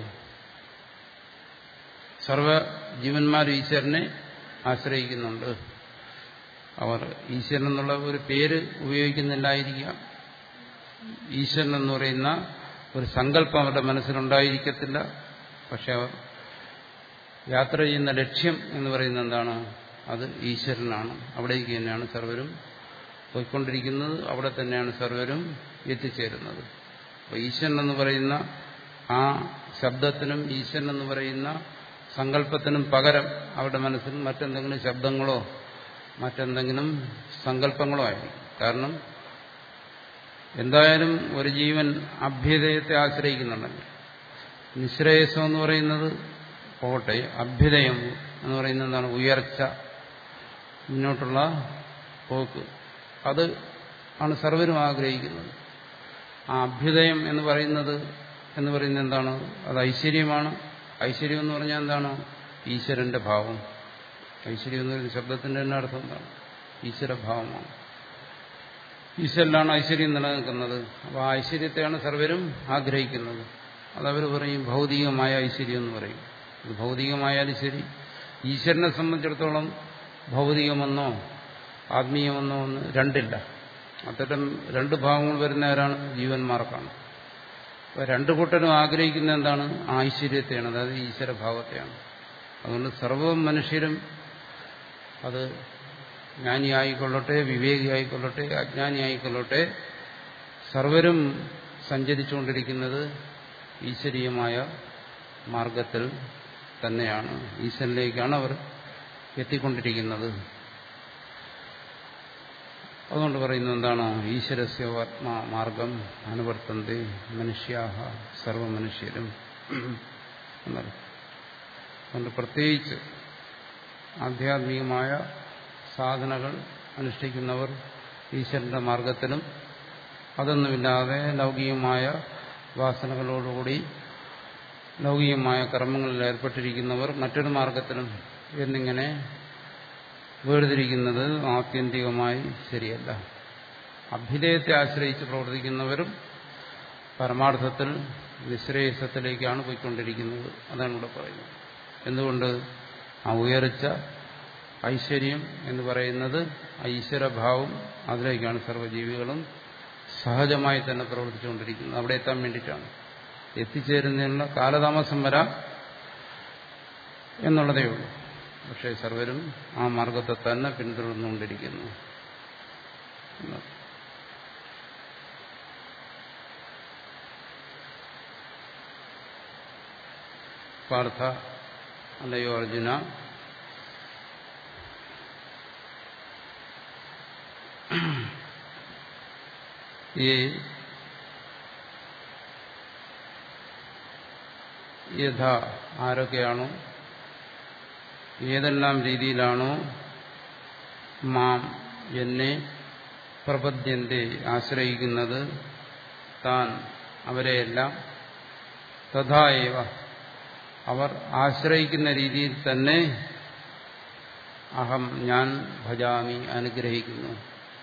സർവ ജീവന്മാർ ഈശ്വരനെ ആശ്രയിക്കുന്നുണ്ട് അവർ ഈശ്വരൻ എന്നുള്ള ഒരു പേര് ഉപയോഗിക്കുന്നില്ലായിരിക്കാം ഈശ്വരൻ എന്ന് പറയുന്ന ഒരു സങ്കല്പം അവരുടെ മനസ്സിലുണ്ടായിരിക്കത്തില്ല പക്ഷെ അവർ യാത്ര ചെയ്യുന്ന ലക്ഷ്യം എന്ന് പറയുന്നത് എന്താണ് അത് ഈശ്വരനാണ് അവിടേക്ക് തന്നെയാണ് സർവരും പോയിക്കൊണ്ടിരിക്കുന്നത് അവിടെ തന്നെയാണ് സർവരും എത്തിച്ചേരുന്നത് അപ്പോൾ ഈശ്വരൻ എന്ന് പറയുന്ന ആ ശബ്ദത്തിനും ഈശ്വരൻ എന്ന് പറയുന്ന സങ്കല്പത്തിനും പകരം അവരുടെ മനസ്സിൽ മറ്റെന്തെങ്കിലും ശബ്ദങ്ങളോ മറ്റെന്തെങ്കിലും സങ്കല്പങ്ങളോ ആയിരിക്കും കാരണം എന്തായാലും ഒരു ജീവൻ അഭ്യുദയത്തെ ആശ്രയിക്കുന്നുണ്ടല്ലോ നിശ്രേയസം എന്ന് പറയുന്നത് പോകട്ടെ അഭ്യുദയം എന്ന് പറയുന്നത് എന്താണ് ഉയർച്ച മുന്നോട്ടുള്ള പോക്ക് അത് ആണ് സർവരും ആഗ്രഹിക്കുന്നത് ആ അഭ്യുദയം എന്ന് പറയുന്നത് എന്ന് പറയുന്നത് എന്താണ് അത് ഐശ്വര്യമാണ് ഐശ്വര്യം എന്ന് പറഞ്ഞാൽ എന്താണ് ഈശ്വരന്റെ ഭാവം ഐശ്വര്യം എന്ന് പറയുന്ന ശബ്ദത്തിന്റെ തന്നെ അർത്ഥം എന്താണ് ഈശ്വരഭാവമാണ് ഈശ്വരനിലാണ് ഐശ്വര്യം നിലനിൽക്കുന്നത് അപ്പോൾ ആ ഐശ്വര്യത്തെയാണ് സർവരും ആഗ്രഹിക്കുന്നത് അതവർ പറയും ഭൗതികമായ ഐശ്വര്യം എന്ന് പറയും ഇത് ഭൗതികമായാലും ശരി ഈശ്വരനെ സംബന്ധിച്ചിടത്തോളം ഭൗതികമെന്നോ ആത്മീയമെന്നോ ഒന്ന് രണ്ടില്ല അത്തരം രണ്ട് ഭാവങ്ങൾ വരുന്നവരാണ് ജീവന്മാർക്കാണ് അപ്പോൾ രണ്ടു കൂട്ടരും ആഗ്രഹിക്കുന്ന എന്താണ് ഐശ്വര്യത്തെയാണ് അതായത് ഈശ്വരഭാവത്തെയാണ് അതുകൊണ്ട് സർവ്വ മനുഷ്യരും അത് ജ്ഞാനിയായിക്കൊള്ളട്ടെ വിവേകിയായിക്കൊള്ളട്ടെ അജ്ഞാനിയായിക്കൊള്ളട്ടെ സർവരും സഞ്ചരിച്ചുകൊണ്ടിരിക്കുന്നത് ഈശ്വരീയമായ മാർഗത്തിൽ തന്നെയാണ് ഈശ്വരനിലേക്കാണ് അവർ എത്തിക്കൊണ്ടിരിക്കുന്നത് അതുകൊണ്ട് പറയുന്നത് എന്താണ് ഈശ്വരസ്യ ആത്മാ മാർഗം അനുവർത്തന്തി മനുഷ്യാഹ സർവമനുഷ്യരും എന്നത് അതുകൊണ്ട് പ്രത്യേകിച്ച് ആധ്യാത്മികമായ സാധനകൾ അനുഷ്ഠിക്കുന്നവർ ഈശ്വരന്റെ മാർഗത്തിലും അതൊന്നുമില്ലാതെ ലൗകികമായ വാസനകളോടുകൂടി ലൗകികമായ കർമ്മങ്ങളിൽ ഏർപ്പെട്ടിരിക്കുന്നവർ മറ്റൊരു മാർഗത്തിലും എന്നിങ്ങനെ വേർതിരിക്കുന്നത് ആത്യന്തികമായി ശരിയല്ല അഭ്യുദയത്തെ ആശ്രയിച്ച് പ്രവർത്തിക്കുന്നവരും പരമാർത്ഥത്തിൽ നിശ്രേയസത്തിലേക്കാണ് പോയിക്കൊണ്ടിരിക്കുന്നത് അതാണ് ഇവിടെ പറയുന്നത് എന്തുകൊണ്ട് ആ ഉയർച്ച ഐശ്വര്യം എന്ന് പറയുന്നത് ഈശ്വരഭാവം അതിലേക്കാണ് സർവ്വജീവികളും സഹജമായി തന്നെ പ്രവർത്തിച്ചുകൊണ്ടിരിക്കുന്നത് അവിടെ എത്താൻ വേണ്ടിയിട്ടാണ് എത്തിച്ചേരുന്നതിനുള്ള കാലതാമസം വരാം എന്നുള്ളതേ ഉള്ളൂ പക്ഷേ സർവരും ആ മാർഗത്തെ തന്നെ പിന്തുടർന്നുകൊണ്ടിരിക്കുന്നു പാർത്ഥ അല്ലയോ അർജുന ഈ യഥ ആരൊക്കെയാണോ ഏതെല്ലാം രീതിയിലാണോ മാം എന്നെ പ്രപദ്യന്റെ ആശ്രയിക്കുന്നത് താൻ അവരെയെല്ലാം തഥായവ അവർ ആശ്രയിക്കുന്ന രീതിയിൽ തന്നെ അഹം ഞാൻ ഭജാമി അനുഗ്രഹിക്കുന്നു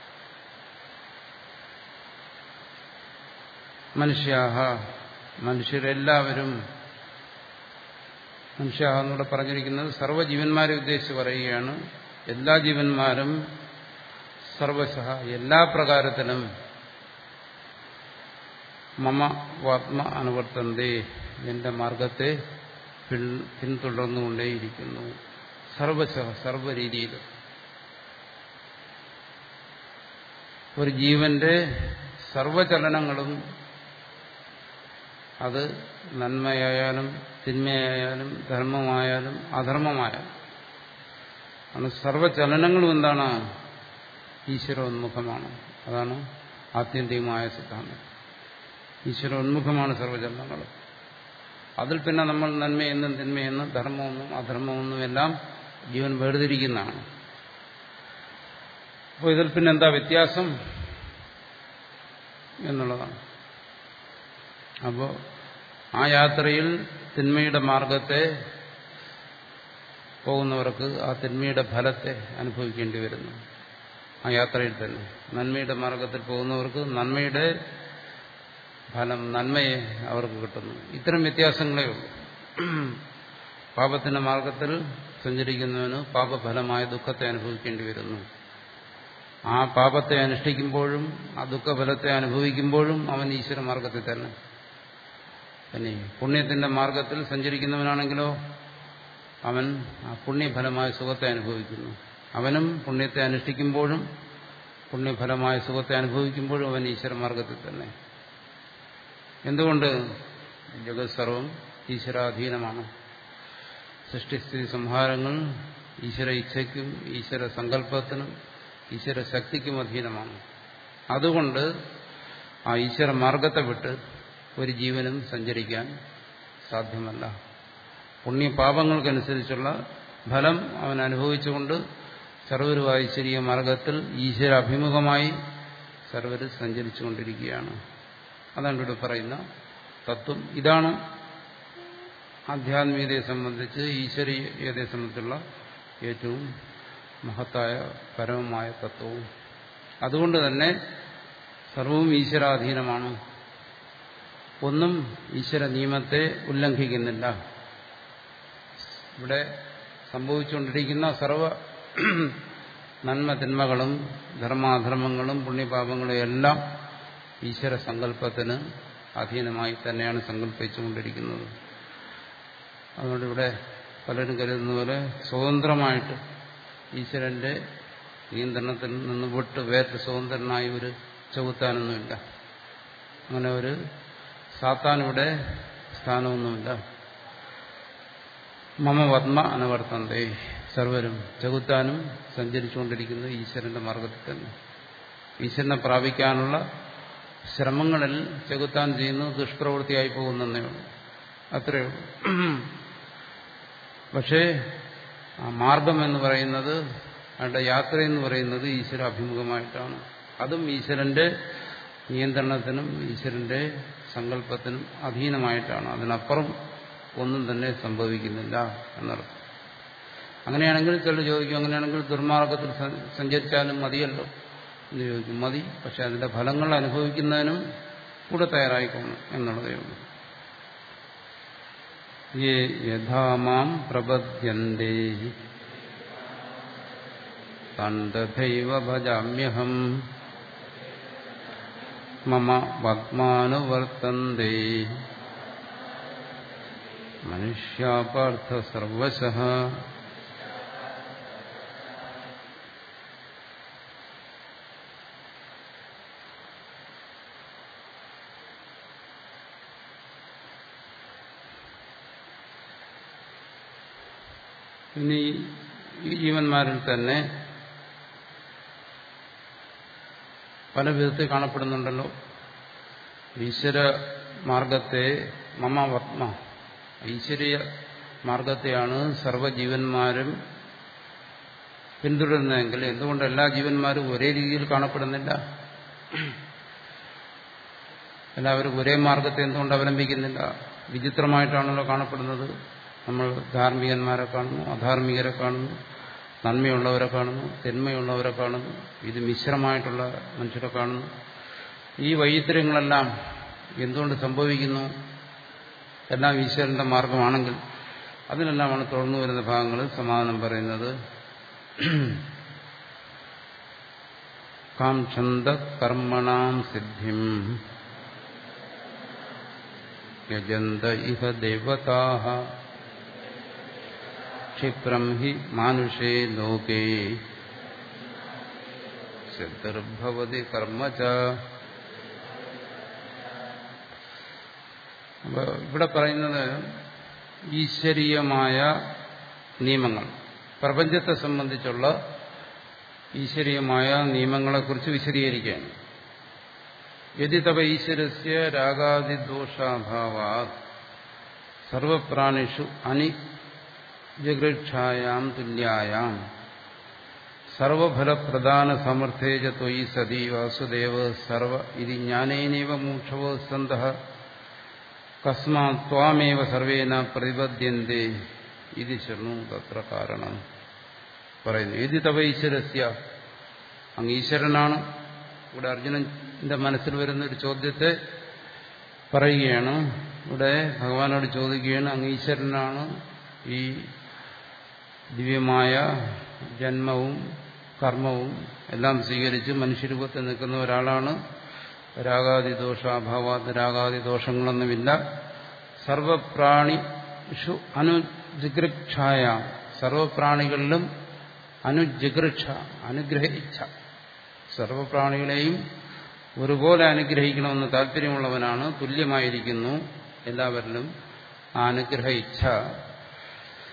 മനുഷ്യാഹ മനുഷ്യരെല്ലാവരും മനുഷ്യ എന്നൂടെ പറഞ്ഞിരിക്കുന്നത് സർവ്വജീവന്മാരെ ഉദ്ദേശിച്ച് പറയുകയാണ് എല്ലാ ജീവന്മാരും സർവശ എല്ലാ പ്രകാരത്തിലും മമ വാത്മ അനുവർത്തന്തേ എന്റെ മാർഗത്തെ പിന്തുടർന്നുകൊണ്ടേയിരിക്കുന്നു സർവശ സർവരീതിയിൽ ഒരു ജീവന്റെ സർവചലനങ്ങളും അത് നന്മയായാലും തിന്മയായാലും ധർമ്മമായാലും അധർമ്മമായാലും ആണ് സർവചലനങ്ങളും എന്താണ് ഈശ്വരോന്മുഖമാണ് അതാണ് ആത്യന്തികമായ സിദ്ധാന്തം ഈശ്വരോന്മുഖമാണ് സർവചലനങ്ങളും അതിൽ പിന്നെ നമ്മൾ നന്മയെന്നും തിന്മയെന്നും ധർമ്മമെന്നും അധർമ്മമെന്നും എല്ലാം ജീവൻ വേർതിരിക്കുന്നതാണ് അപ്പോൾ ഇതിൽ പിന്നെ എന്താ വ്യത്യാസം എന്നുള്ളതാണ് അപ്പോൾ ആ യാത്രയിൽ തിന്മയുടെ മാർഗത്തെ പോകുന്നവർക്ക് ആ തിന്മയുടെ ഫലത്തെ അനുഭവിക്കേണ്ടി വരുന്നു ആ യാത്രയിൽ തന്നെ നന്മയുടെ മാർഗത്തിൽ പോകുന്നവർക്ക് നന്മയുടെ ഫലം നന്മയെ അവർക്ക് കിട്ടുന്നു ഇത്തരം വ്യത്യാസങ്ങളേ ഉള്ളൂ പാപത്തിന്റെ മാർഗത്തിൽ സഞ്ചരിക്കുന്നവന് പാപഫലമായ ദുഃഖത്തെ അനുഭവിക്കേണ്ടി വരുന്നു ആ പാപത്തെ അനുഷ്ഠിക്കുമ്പോഴും ആ ദുഃഖഫലത്തെ അനുഭവിക്കുമ്പോഴും അവൻ ഈശ്വര മാർഗത്തിൽ തന്നെ പിന്നെ പുണ്യത്തിന്റെ മാർഗത്തിൽ സഞ്ചരിക്കുന്നവനാണെങ്കിലോ അവൻ ആ പുണ്യഫലമായ സുഖത്തെ അനുഭവിക്കുന്നു അവനും പുണ്യത്തെ അനുഷ്ഠിക്കുമ്പോഴും പുണ്യഫലമായ സുഖത്തെ അനുഭവിക്കുമ്പോഴും അവൻ ഈശ്വര മാർഗത്തിൽ തന്നെ എന്തുകൊണ്ട് ജഗത് സർവം ഈശ്വരാധീനമാണ് സൃഷ്ടിസ്ഥിതി സംഹാരങ്ങൾ ഈശ്വര ഇച്ഛയ്ക്കും ഈശ്വര സങ്കല്പത്തിനും ഈശ്വര ശക്തിക്കും അധീനമാണ് അതുകൊണ്ട് ആ ഈശ്വര മാർഗത്തെ വിട്ട് ഒരു ജീവനും സഞ്ചരിക്കാൻ സാധ്യമല്ല പുണ്യപാപങ്ങൾക്കനുസരിച്ചുള്ള ഫലം അവൻ അനുഭവിച്ചുകൊണ്ട് സർവരുവായിശ്വരീയ മാർഗത്തിൽ ഈശ്വര അഭിമുഖമായി സർവർ സഞ്ചരിച്ചുകൊണ്ടിരിക്കുകയാണ് അതാണ് ഇവിടെ പറയുന്ന തത്വം ഇതാണ് ആധ്യാത്മികതയെ സംബന്ധിച്ച് ഈശ്വരീയതയെ സംബന്ധിച്ചുള്ള ഏറ്റവും മഹത്തായ പരമമായ തത്വവും അതുകൊണ്ട് തന്നെ സർവവും ഈശ്വരാധീനമാണ് ഒന്നും ഈശ്വര നിയമത്തെ ഉല്ലംഘിക്കുന്നില്ല ഇവിടെ സംഭവിച്ചുകൊണ്ടിരിക്കുന്ന സർവ നന്മ തിന്മകളും ധർമാധർമ്മങ്ങളും പുണ്യപാപങ്ങളും എല്ലാം ഈശ്വര സങ്കല്പത്തിന് അധീനമായി തന്നെയാണ് സങ്കല്പിച്ചുകൊണ്ടിരിക്കുന്നത് അതുകൊണ്ട് ഇവിടെ പലരും കരുതുന്ന പോലെ സ്വതന്ത്രമായിട്ട് ഈശ്വരന്റെ നിയന്ത്രണത്തിൽ നിന്ന് വിട്ട് വേറ്റ് സ്വതന്ത്രനായി ഒരു ചവിത്താനൊന്നുമില്ല അങ്ങനെ ഒരു സാത്താനിവിടെ സ്ഥാനമൊന്നുമില്ല മമ പത്മ അനവർത്തന്തേ സർവരും ചകുത്താനും സഞ്ചരിച്ചുകൊണ്ടിരിക്കുന്നത് ഈശ്വരന്റെ മാർഗത്തിൽ തന്നെ ഈശ്വരനെ പ്രാപിക്കാനുള്ള ശ്രമങ്ങളിൽ ചെകുത്താൻ ചെയ്യുന്നത് ദുഷ്പ്രവൃത്തിയായി പോകുന്നതേ ഉള്ളൂ അത്രയേ ഉള്ളൂ പക്ഷേ ആ മാർഗം എന്ന് പറയുന്നത് അയാളുടെ യാത്ര എന്ന് പറയുന്നത് ഈശ്വര അഭിമുഖമായിട്ടാണ് അതും ഈശ്വരന്റെ നിയന്ത്രണത്തിനും ഈശ്വരന്റെ സങ്കല്പത്തിനും അധീനമായിട്ടാണ് അതിനപ്പുറം ഒന്നും തന്നെ സംഭവിക്കുന്നില്ല എന്നർത്ഥം അങ്ങനെയാണെങ്കിൽ ചിലർ ചോദിക്കും അങ്ങനെയാണെങ്കിൽ ദുർമാർഗത്തിൽ സഞ്ചരിച്ചാലും മതിയല്ലോ എന്ന് ചോദിക്കും മതി പക്ഷെ അതിന്റെ ഫലങ്ങൾ അനുഭവിക്കുന്നതിനും കൂടെ തയ്യാറായിക്കോണം എന്നുള്ളതേ ഉള്ളൂ യേ യഥാമാം പ്രപദ്യന്തേ താൻ തഥൈവ ഭജാമ്യഹം മമ പത്മാനുവർത്തന്തേ മനുഷ്യാപാർത്ഥ സർവശ ഇനി ഈ ജീവന്മാരിൽ തന്നെ പല വിധത്തിൽ കാണപ്പെടുന്നുണ്ടല്ലോ ഈശ്വര മാർഗത്തെ മമ പത്മ ഈശ്വരീയ മാർഗത്തെയാണ് സർവ്വജീവന്മാരും പിന്തുടരുന്നതെങ്കിൽ എന്തുകൊണ്ട് എല്ലാ ജീവന്മാരും ഒരേ രീതിയിൽ കാണപ്പെടുന്നില്ല എല്ലാവരും ഒരേ മാർഗത്തെ എന്തുകൊണ്ട് അവലംബിക്കുന്നില്ല വിചിത്രമായിട്ടാണല്ലോ കാണപ്പെടുന്നത് നമ്മൾ ധാർമ്മികന്മാരെ കാണുന്നു അധാർമികരെ കാണുന്നു നന്മയുള്ളവരെ കാണുന്നു തിന്മയുള്ളവരെ കാണുന്നു ഇത് മിശ്രമായിട്ടുള്ള മനുഷ്യരെ കാണുന്നു ഈ വൈചിത്ര്യങ്ങളെല്ലാം എന്തുകൊണ്ട് സംഭവിക്കുന്നു എല്ലാം ഈശ്വരന്റെ മാർഗമാണെങ്കിൽ അതിനെല്ലാമാണ് തുടർന്നു വരുന്ന ഭാഗങ്ങളിൽ സമാധാനം പറയുന്നത് കാംക്ഷന്ത കർമ്മണാം സിദ്ധിം യജന്ത ഇഹ ദേവതാഹ ക്ഷിപ്രം ഹി മാനുഷേ ലോകേ സിദ്ധിർഭവതി കർമ്മ അപ്പോൾ ഇവിടെ പറയുന്നത് ഈശ്വരീയമായ നിയമങ്ങൾ പ്രപഞ്ചത്തെ സംബന്ധിച്ചുള്ള ഈശ്വരീയമായ നിയമങ്ങളെക്കുറിച്ച് വിശദീകരിക്കുകയാണ് യതി തവ ഈശ്വരസ്യ രാഗാദിദോഷാഭാവാ സർവപ്രാണിഷു അനി ജഗൃക്ഷായാം തുല്യായാം സർവഫലപ്രധാന സമർത്ഥേജ ത്വയി സതി വാസുദേവ സർവ ഇതി ജ്ഞാനേനൈവ മൂക്ഷവോ സന്ത കസ്മാത് ത്വാമേവ സർവേന പ്രതിപദ്യന്തേ ഇത് ശൃണു തത്ര കാരണം പറയുന്നു ഏത് തവ ഈശ്വരസ്യ അങ്ങ് ഈശ്വരനാണ് ഇവിടെ അർജുനന്റെ മനസ്സിൽ വരുന്ന ഒരു ചോദ്യത്തെ പറയുകയാണ് ഇവിടെ ഭഗവാനോട് ചോദിക്കുകയാണ് അങ്ങ് ഈശ്വരനാണ് ഈ ദിവ്യമായ ജന്മവും കർമ്മവും എല്ലാം സ്വീകരിച്ച് മനുഷ്യരൂപത്തിൽ നിൽക്കുന്ന ഒരാളാണ് രാഗാദി ദോഷാഭാവാത് രാഗാദി ദോഷങ്ങളൊന്നുമില്ല സർവപ്രാണിഷു അനുജിഗൃക്ഷായ സർവപ്രാണികളിലും അനുജിഗൃക്ഷ അനുഗ്രഹിച്ച സർവപ്രാണികളെയും ഒരുപോലെ അനുഗ്രഹിക്കണമെന്ന് താല്പര്യമുള്ളവനാണ് തുല്യമായിരിക്കുന്നു എല്ലാവരിലും ആ അനുഗ്രഹ ഇച്ഛ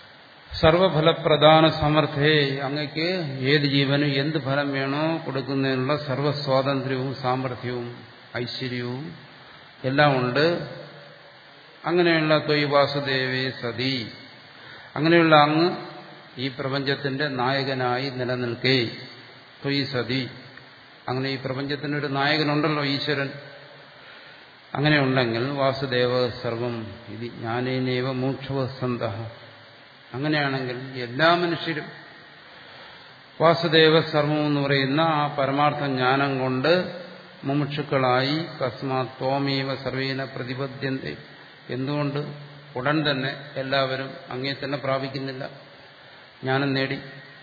സർവഫലപ്രധാന സമർത്ഥേ അങ്ങക്ക് ഏത് ജീവനും എന്ത് ഫലം വേണോ കൊടുക്കുന്നതിനുള്ള സർവസ്വാതന്ത്ര്യവും സാമർഥ്യവും ഐശ്വര്യവും എല്ലാം ഉണ്ട് അങ്ങനെയുള്ള തൊയ് വാസുദേവേ സതി അങ്ങനെയുള്ള അങ്ങ് ഈ പ്രപഞ്ചത്തിന്റെ നായകനായി നിലനിൽക്കേ തൊയ് സതി അങ്ങനെ ഈ പ്രപഞ്ചത്തിനൊരു നായകനുണ്ടല്ലോ ഈശ്വരൻ അങ്ങനെ ഉണ്ടെങ്കിൽ വാസുദേവ സർവം ഇത് ജ്ഞാനേനേവ മോക്ഷവസന്ത അങ്ങനെയാണെങ്കിൽ എല്ലാ മനുഷ്യരും വാസുദേവ സർവം എന്ന് പറയുന്ന ആ പരമാർത്ഥ ജ്ഞാനം കൊണ്ട് മുമുക്ഷുക്കളായി കസ്മാത് ത്വമേവ സർവേന പ്രതിപദ്യന്തെ എന്തുകൊണ്ട് ഉടൻ തന്നെ എല്ലാവരും അങ്ങേ തന്നെ പ്രാപിക്കുന്നില്ല ജ്ഞാനം നേടി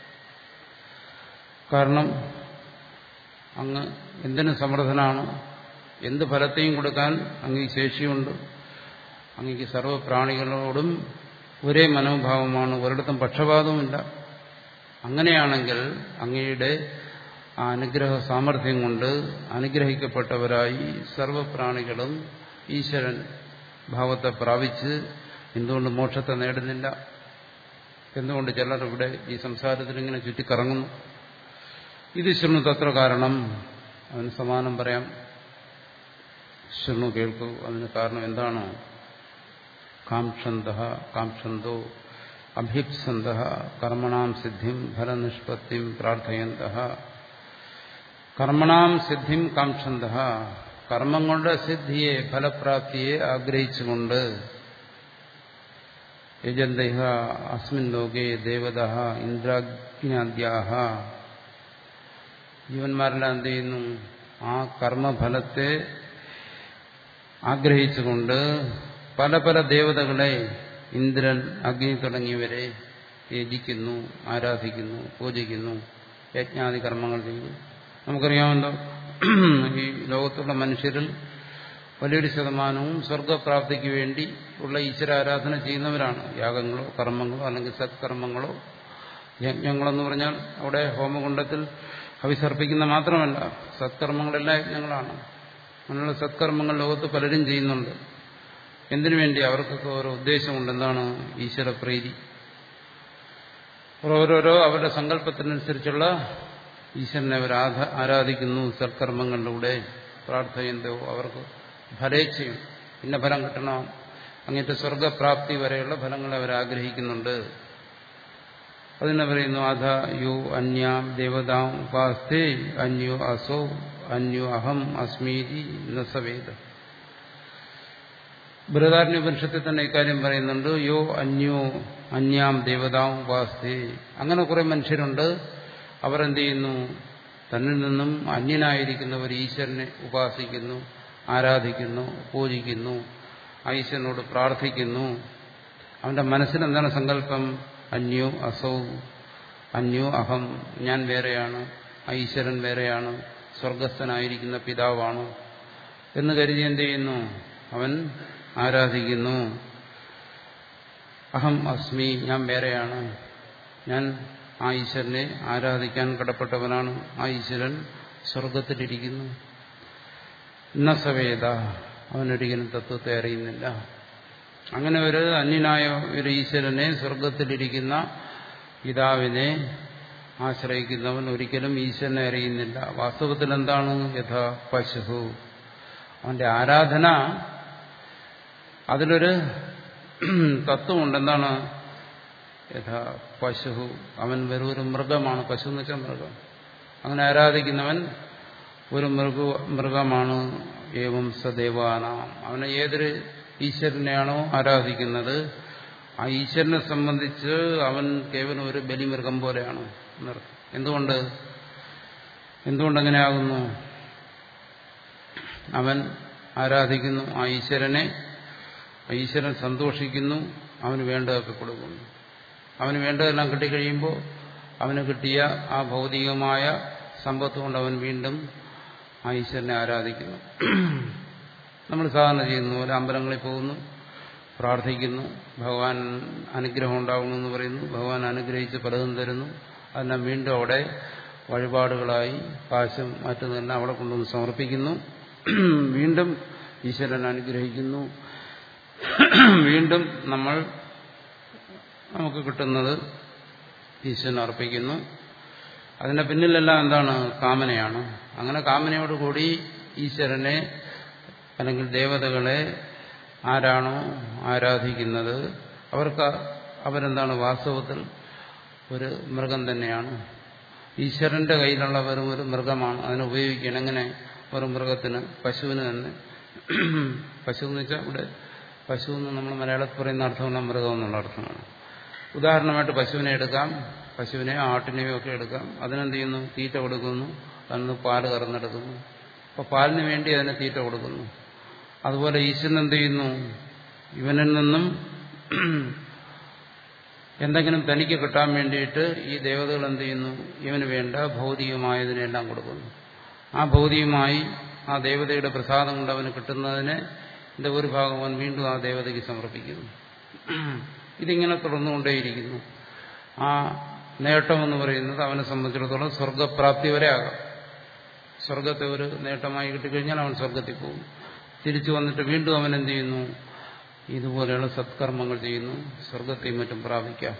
കാരണം അങ്ങ് എന്തിനു സമർത്ഥനാണ് എന്ത് ഫലത്തെയും കൊടുക്കാൻ അങ്ങ് ശേഷിയുണ്ട് അങ്ങക്ക് സർവ്വപ്രാണികളോടും ഒരേ മനോഭാവമാണ് ഒരിടത്തും പക്ഷപാതവുമില്ല അങ്ങനെയാണെങ്കിൽ അങ്ങയുടെ ആ അനുഗ്രഹ സാമർഥ്യം കൊണ്ട് അനുഗ്രഹിക്കപ്പെട്ടവരായി സർവപ്രാണികളും ഈശ്വരൻ ഭാവത്തെ പ്രാപിച്ച് എന്തുകൊണ്ട് മോക്ഷത്തെ നേടുന്നില്ല എന്തുകൊണ്ട് ചിലർ ഇവിടെ ഈ സംസാരത്തിൽ ഇങ്ങനെ ചുറ്റിക്കറങ്ങുന്നു ഇത് ശൃണു തത്ര കാരണം അതിന് സമാനം പറയാം ശൃണു കേൾക്കൂ അതിന് കാരണം എന്താണ് കാംക്ഷന്ത കാംക്ഷന്തോ അഭീപ്സന്ത കർമ്മണാം സിദ്ധിം ഫലനിഷ്പത്തിം പ്രാർത്ഥയന്ത കർമ്മണാം സിദ്ധിം കാംക്ഷന്ത കർമ്മങ്ങളുടെ സിദ്ധിയെ ഫലപ്രാപ്തിയെ ആഗ്രഹിച്ചുകൊണ്ട് യജന്തൈഹ അസ്മിൻ ലോകേ ദേവത ഇന്ദ്രാജ്ഞാദ്യാഹ ജീവന്മാരെല്ലാം എന്ത് ചെയ്യുന്നു ആ കർമ്മഫലത്തെ ആഗ്രഹിച്ചുകൊണ്ട് പല പല ദേവതകളെ ഇന്ദ്രൻ അഗ്നി തുടങ്ങിയവരെ യജിക്കുന്നു ആരാധിക്കുന്നു പൂജിക്കുന്നു യജ്ഞാദി കർമ്മങ്ങൾ ചെയ്യുന്നു നമുക്കറിയാമല്ലോ ഈ ലോകത്തുള്ള മനുഷ്യരിൽ വലിയൊരു ശതമാനവും സ്വർഗപ്രാപ്തിക്ക് വേണ്ടി ഉള്ള ഈശ്വരാരാധന ചെയ്യുന്നവരാണ് യാഗങ്ങളോ കർമ്മങ്ങളോ അല്ലെങ്കിൽ സത്കർമ്മങ്ങളോ യജ്ഞങ്ങളെന്ന് പറഞ്ഞാൽ അവിടെ ഹോമകുണ്ടത്തിൽ അവിസർപ്പിക്കുന്ന മാത്രമല്ല സത്കർമ്മങ്ങളെല്ലാം യജ്ഞങ്ങളാണ് അങ്ങനെയുള്ള സത്കർമ്മങ്ങൾ ലോകത്ത് പലരും ചെയ്യുന്നുണ്ട് എന്തിനു വേണ്ടി അവർക്കൊക്കെ ഓരോ ഉദ്ദേശമുണ്ട് എന്താണ് ഈശ്വരപ്രീതി ഓരോരോ അവരുടെ സങ്കല്പത്തിനനുസരിച്ചുള്ള ഈശ്വരനെ അവർ ആരാധിക്കുന്നു സൽക്കർമ്മങ്ങളിലൂടെ പ്രാർത്ഥനയോ അവർക്ക് ഫലേച്ഛയും ഇന്ന ഫലം കിട്ടണം അങ്ങനത്തെ സ്വർഗപ്രാപ്തി വരെയുള്ള ഫലങ്ങൾ അവർ ആഗ്രഹിക്കുന്നുണ്ട് അതിനെ പറയുന്നു അധ യോ അന്യാം ദേവതാം ഉപാസ്തേ അന്യോ അസോ അന്യോ അഹം അസ്മീതി നസവേദ ബൃഹദാരണ്യപനിഷത്തിൽ തന്നെ ഇക്കാര്യം പറയുന്നുണ്ട് യോ അന്യോ അന്യാം ദേവതാം ഉപാസ്തേ അങ്ങനെ കുറെ മനുഷ്യരുണ്ട് അവർ എന്ത് ചെയ്യുന്നു തന്നിൽ നിന്നും അന്യനായിരിക്കുന്ന ഒരു ഈശ്വരനെ ഉപാസിക്കുന്നു ആരാധിക്കുന്നു പൂജിക്കുന്നു ഈശ്വരനോട് പ്രാർത്ഥിക്കുന്നു അവന്റെ മനസ്സിൽ എന്താണ് സങ്കല്പം അന്യോ അസൗ അന്യോ അഹം ഞാൻ വേറെയാണ് ഈശ്വരൻ വേറെയാണ് സ്വർഗസ്ഥനായിരിക്കുന്ന പിതാവാണ് എന്ന് കരുതി എന്ത് ചെയ്യുന്നു അവൻ ആരാധിക്കുന്നു അഹം അസ്മി ഞാൻ വേറെയാണ് ഞാൻ ആ ഈശ്വരനെ ആരാധിക്കാൻ കടപ്പെട്ടവനാണ് ആ ഈശ്വരൻ സ്വർഗത്തിലിരിക്കുന്നു ഇന്ന സവേദ അവനൊരിക്കലും തത്വത്തെ അറിയുന്നില്ല അങ്ങനെ ഒരു അന്യനായ ഒരു ഈശ്വരനെ സ്വർഗത്തിലിരിക്കുന്ന പിതാവിനെ ആശ്രയിക്കുന്നവൻ ഒരിക്കലും ഈശ്വരനെ അറിയുന്നില്ല വാസ്തവത്തിൽ എന്താണ് യഥാ പശു അവന്റെ ആരാധന അതിലൊരു തത്വമുണ്ട് എന്താണ് യഥാ പശു അവൻ വെറും ഒരു മൃഗമാണ് പശു എന്ന് വെച്ചാൽ മൃഗം അങ്ങനെ ആരാധിക്കുന്നവൻ ഒരു മൃഗ മൃഗമാണ് ഏവം സദേവാന അവനെ ഏതൊരു ഈശ്വരനെയാണോ ആരാധിക്കുന്നത് ആ ഈശ്വരനെ സംബന്ധിച്ച് അവൻ കേവലം ഒരു ബലിമൃഗം പോലെയാണ് എന്നർത്ഥം എന്തുകൊണ്ട് എന്തുകൊണ്ടങ്ങനെയാകുന്നു അവൻ ആരാധിക്കുന്നു ആ ഈശ്വരനെ ഈശ്വരൻ സന്തോഷിക്കുന്നു അവന് വേണ്ടതൊക്കെ കൊടുക്കുന്നു അവന് വേണ്ടതെല്ലാം കിട്ടിക്കഴിയുമ്പോൾ അവന് കിട്ടിയ ആ ഭൗതികമായ സമ്പത്ത് കൊണ്ട് അവൻ വീണ്ടും ആ ഈശ്വരനെ ആരാധിക്കുന്നു നമ്മൾ സാധാരണ ചെയ്യുന്ന പോലെ അമ്പലങ്ങളിൽ പോകുന്നു പ്രാർത്ഥിക്കുന്നു ഭഗവാൻ അനുഗ്രഹം ഉണ്ടാകണമെന്ന് പറയുന്നു ഭഗവാൻ അനുഗ്രഹിച്ച് പലതും തരുന്നു അതെല്ലാം വീണ്ടും അവിടെ വഴിപാടുകളായി കാശും മറ്റതെല്ലാം അവിടെ കൊണ്ടുവന്ന് സമർപ്പിക്കുന്നു വീണ്ടും ഈശ്വരൻ അനുഗ്രഹിക്കുന്നു വീണ്ടും നമ്മൾ നമുക്ക് കിട്ടുന്നത് ഈശ്വരൻ അർപ്പിക്കുന്നു അതിന്റെ പിന്നിലെല്ലാം എന്താണ് കാമനയാണ് അങ്ങനെ കാമനയോടുകൂടി ഈശ്വരനെ അല്ലെങ്കിൽ ദേവതകളെ ആരാണോ ആരാധിക്കുന്നത് അവർക്ക് അവരെന്താണ് വാസ്തവത്തിൽ ഒരു മൃഗം തന്നെയാണ് ഈശ്വരന്റെ കയ്യിലുള്ള വെറും ഒരു മൃഗമാണ് അതിനെ ഉപയോഗിക്കണം എങ്ങനെ ഒരു മൃഗത്തിന് പശുവിന് തന്നെ പശു എന്ന് വെച്ചാൽ ഇവിടെ പശു എന്ന് നമ്മൾ മലയാളത്തിൽ പറയുന്ന അർത്ഥമുള്ള മൃഗം എന്നുള്ള അർത്ഥമാണ് ഉദാഹരണമായിട്ട് പശുവിനെ എടുക്കാം പശുവിനെ ആട്ടിനെയോ ഒക്കെ എടുക്കാം അതിനെന്ത് ചെയ്യുന്നു തീറ്റ കൊടുക്കുന്നു അതിന് പാല് കറന്നെടുക്കുന്നു അപ്പോൾ പാലിന് വേണ്ടി അതിന് തീറ്റ കൊടുക്കുന്നു അതുപോലെ ഈശ്വരൻ എന്ത് ചെയ്യുന്നു ഇവനിൽ നിന്നും എന്തെങ്കിലും തനിക്ക് കിട്ടാൻ വേണ്ടിയിട്ട് ഈ ദേവതകൾ എന്ത് ചെയ്യുന്നു ഇവന് വേണ്ട ഭൗതികമായതിനെല്ലാം കൊടുക്കുന്നു ആ ഭൗതികമായി ആ ദേവതയുടെ പ്രസാദം കൊണ്ട് അവന് കിട്ടുന്നതിനെ ഇതിന്റെ ഒരു ഭാഗം അവൻ വീണ്ടും ആ ദേവതയ്ക്ക് സമർപ്പിക്കുന്നു ഇതിങ്ങനെ തുടർന്നുകൊണ്ടേയിരിക്കുന്നു ആ നേട്ടമെന്ന് പറയുന്നത് അവനെ സംബന്ധിച്ചിടത്തോളം സ്വർഗപ്രാപ്തി വരെ ആകാം സ്വർഗത്തെ ഒരു നേട്ടമായി കിട്ടിക്കഴിഞ്ഞാൽ അവൻ സ്വർഗത്തിൽ പോകും തിരിച്ചു വന്നിട്ട് വീണ്ടും അവൻ എന്ത് ചെയ്യുന്നു ഇതുപോലെയുള്ള സത്കർമ്മങ്ങൾ ചെയ്യുന്നു സ്വർഗത്തെയും മറ്റും പ്രാപിക്കാം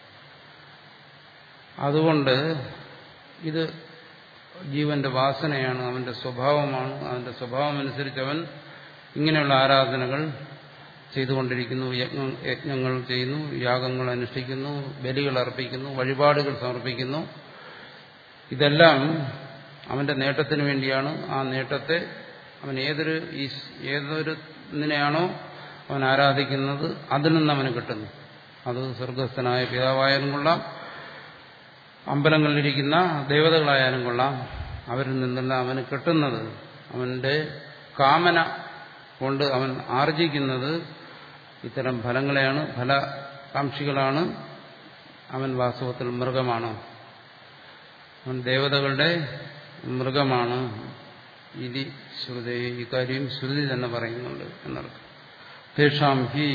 അതുകൊണ്ട് ഇത് ജീവന്റെ വാസനയാണ് അവന്റെ സ്വഭാവമാണ് അവന്റെ സ്വഭാവം അനുസരിച്ച് അവൻ ഇങ്ങനെയുള്ള ആരാധനകൾ ചെയ്തുകൊണ്ടിരിക്കുന്നു യജ്ഞങ്ങൾ ചെയ്യുന്നു യാഗങ്ങൾ അനുഷ്ഠിക്കുന്നു ബലികൾ അർപ്പിക്കുന്നു വഴിപാടുകൾ സമർപ്പിക്കുന്നു ഇതെല്ലാം അവന്റെ നേട്ടത്തിന് വേണ്ടിയാണ് ആ നേട്ടത്തെ അവൻ ഏതൊരു ഏതൊരുന്നിനെയാണോ അവൻ ആരാധിക്കുന്നത് അതിൽ നിന്ന് അവന് കിട്ടുന്നു അത് സ്വർഗസ്ഥനായ പിതാവായാലും കൊള്ളാം അമ്പലങ്ങളിലിരിക്കുന്ന ദേവതകളായാലും കൊള്ളാം അവരിൽ നിന്നെല്ലാം അവന് കിട്ടുന്നത് അവന്റെ കാമന കൊണ്ട് അവൻ ആർജിക്കുന്നത് ഇത്തരം ഫലങ്ങളെയാണ് ഫലകാംക്ഷികളാണ് അവൻ വാസ്തവത്തിൽ മൃഗമാണ് അവൻ ദേവതകളുടെ മൃഗമാണ് ഇതി ശ്രുതി ഇക്കാര്യം ശ്രുതി തന്നെ പറയുന്നുണ്ട് എന്നർത്ഥം തേഷാം ഹി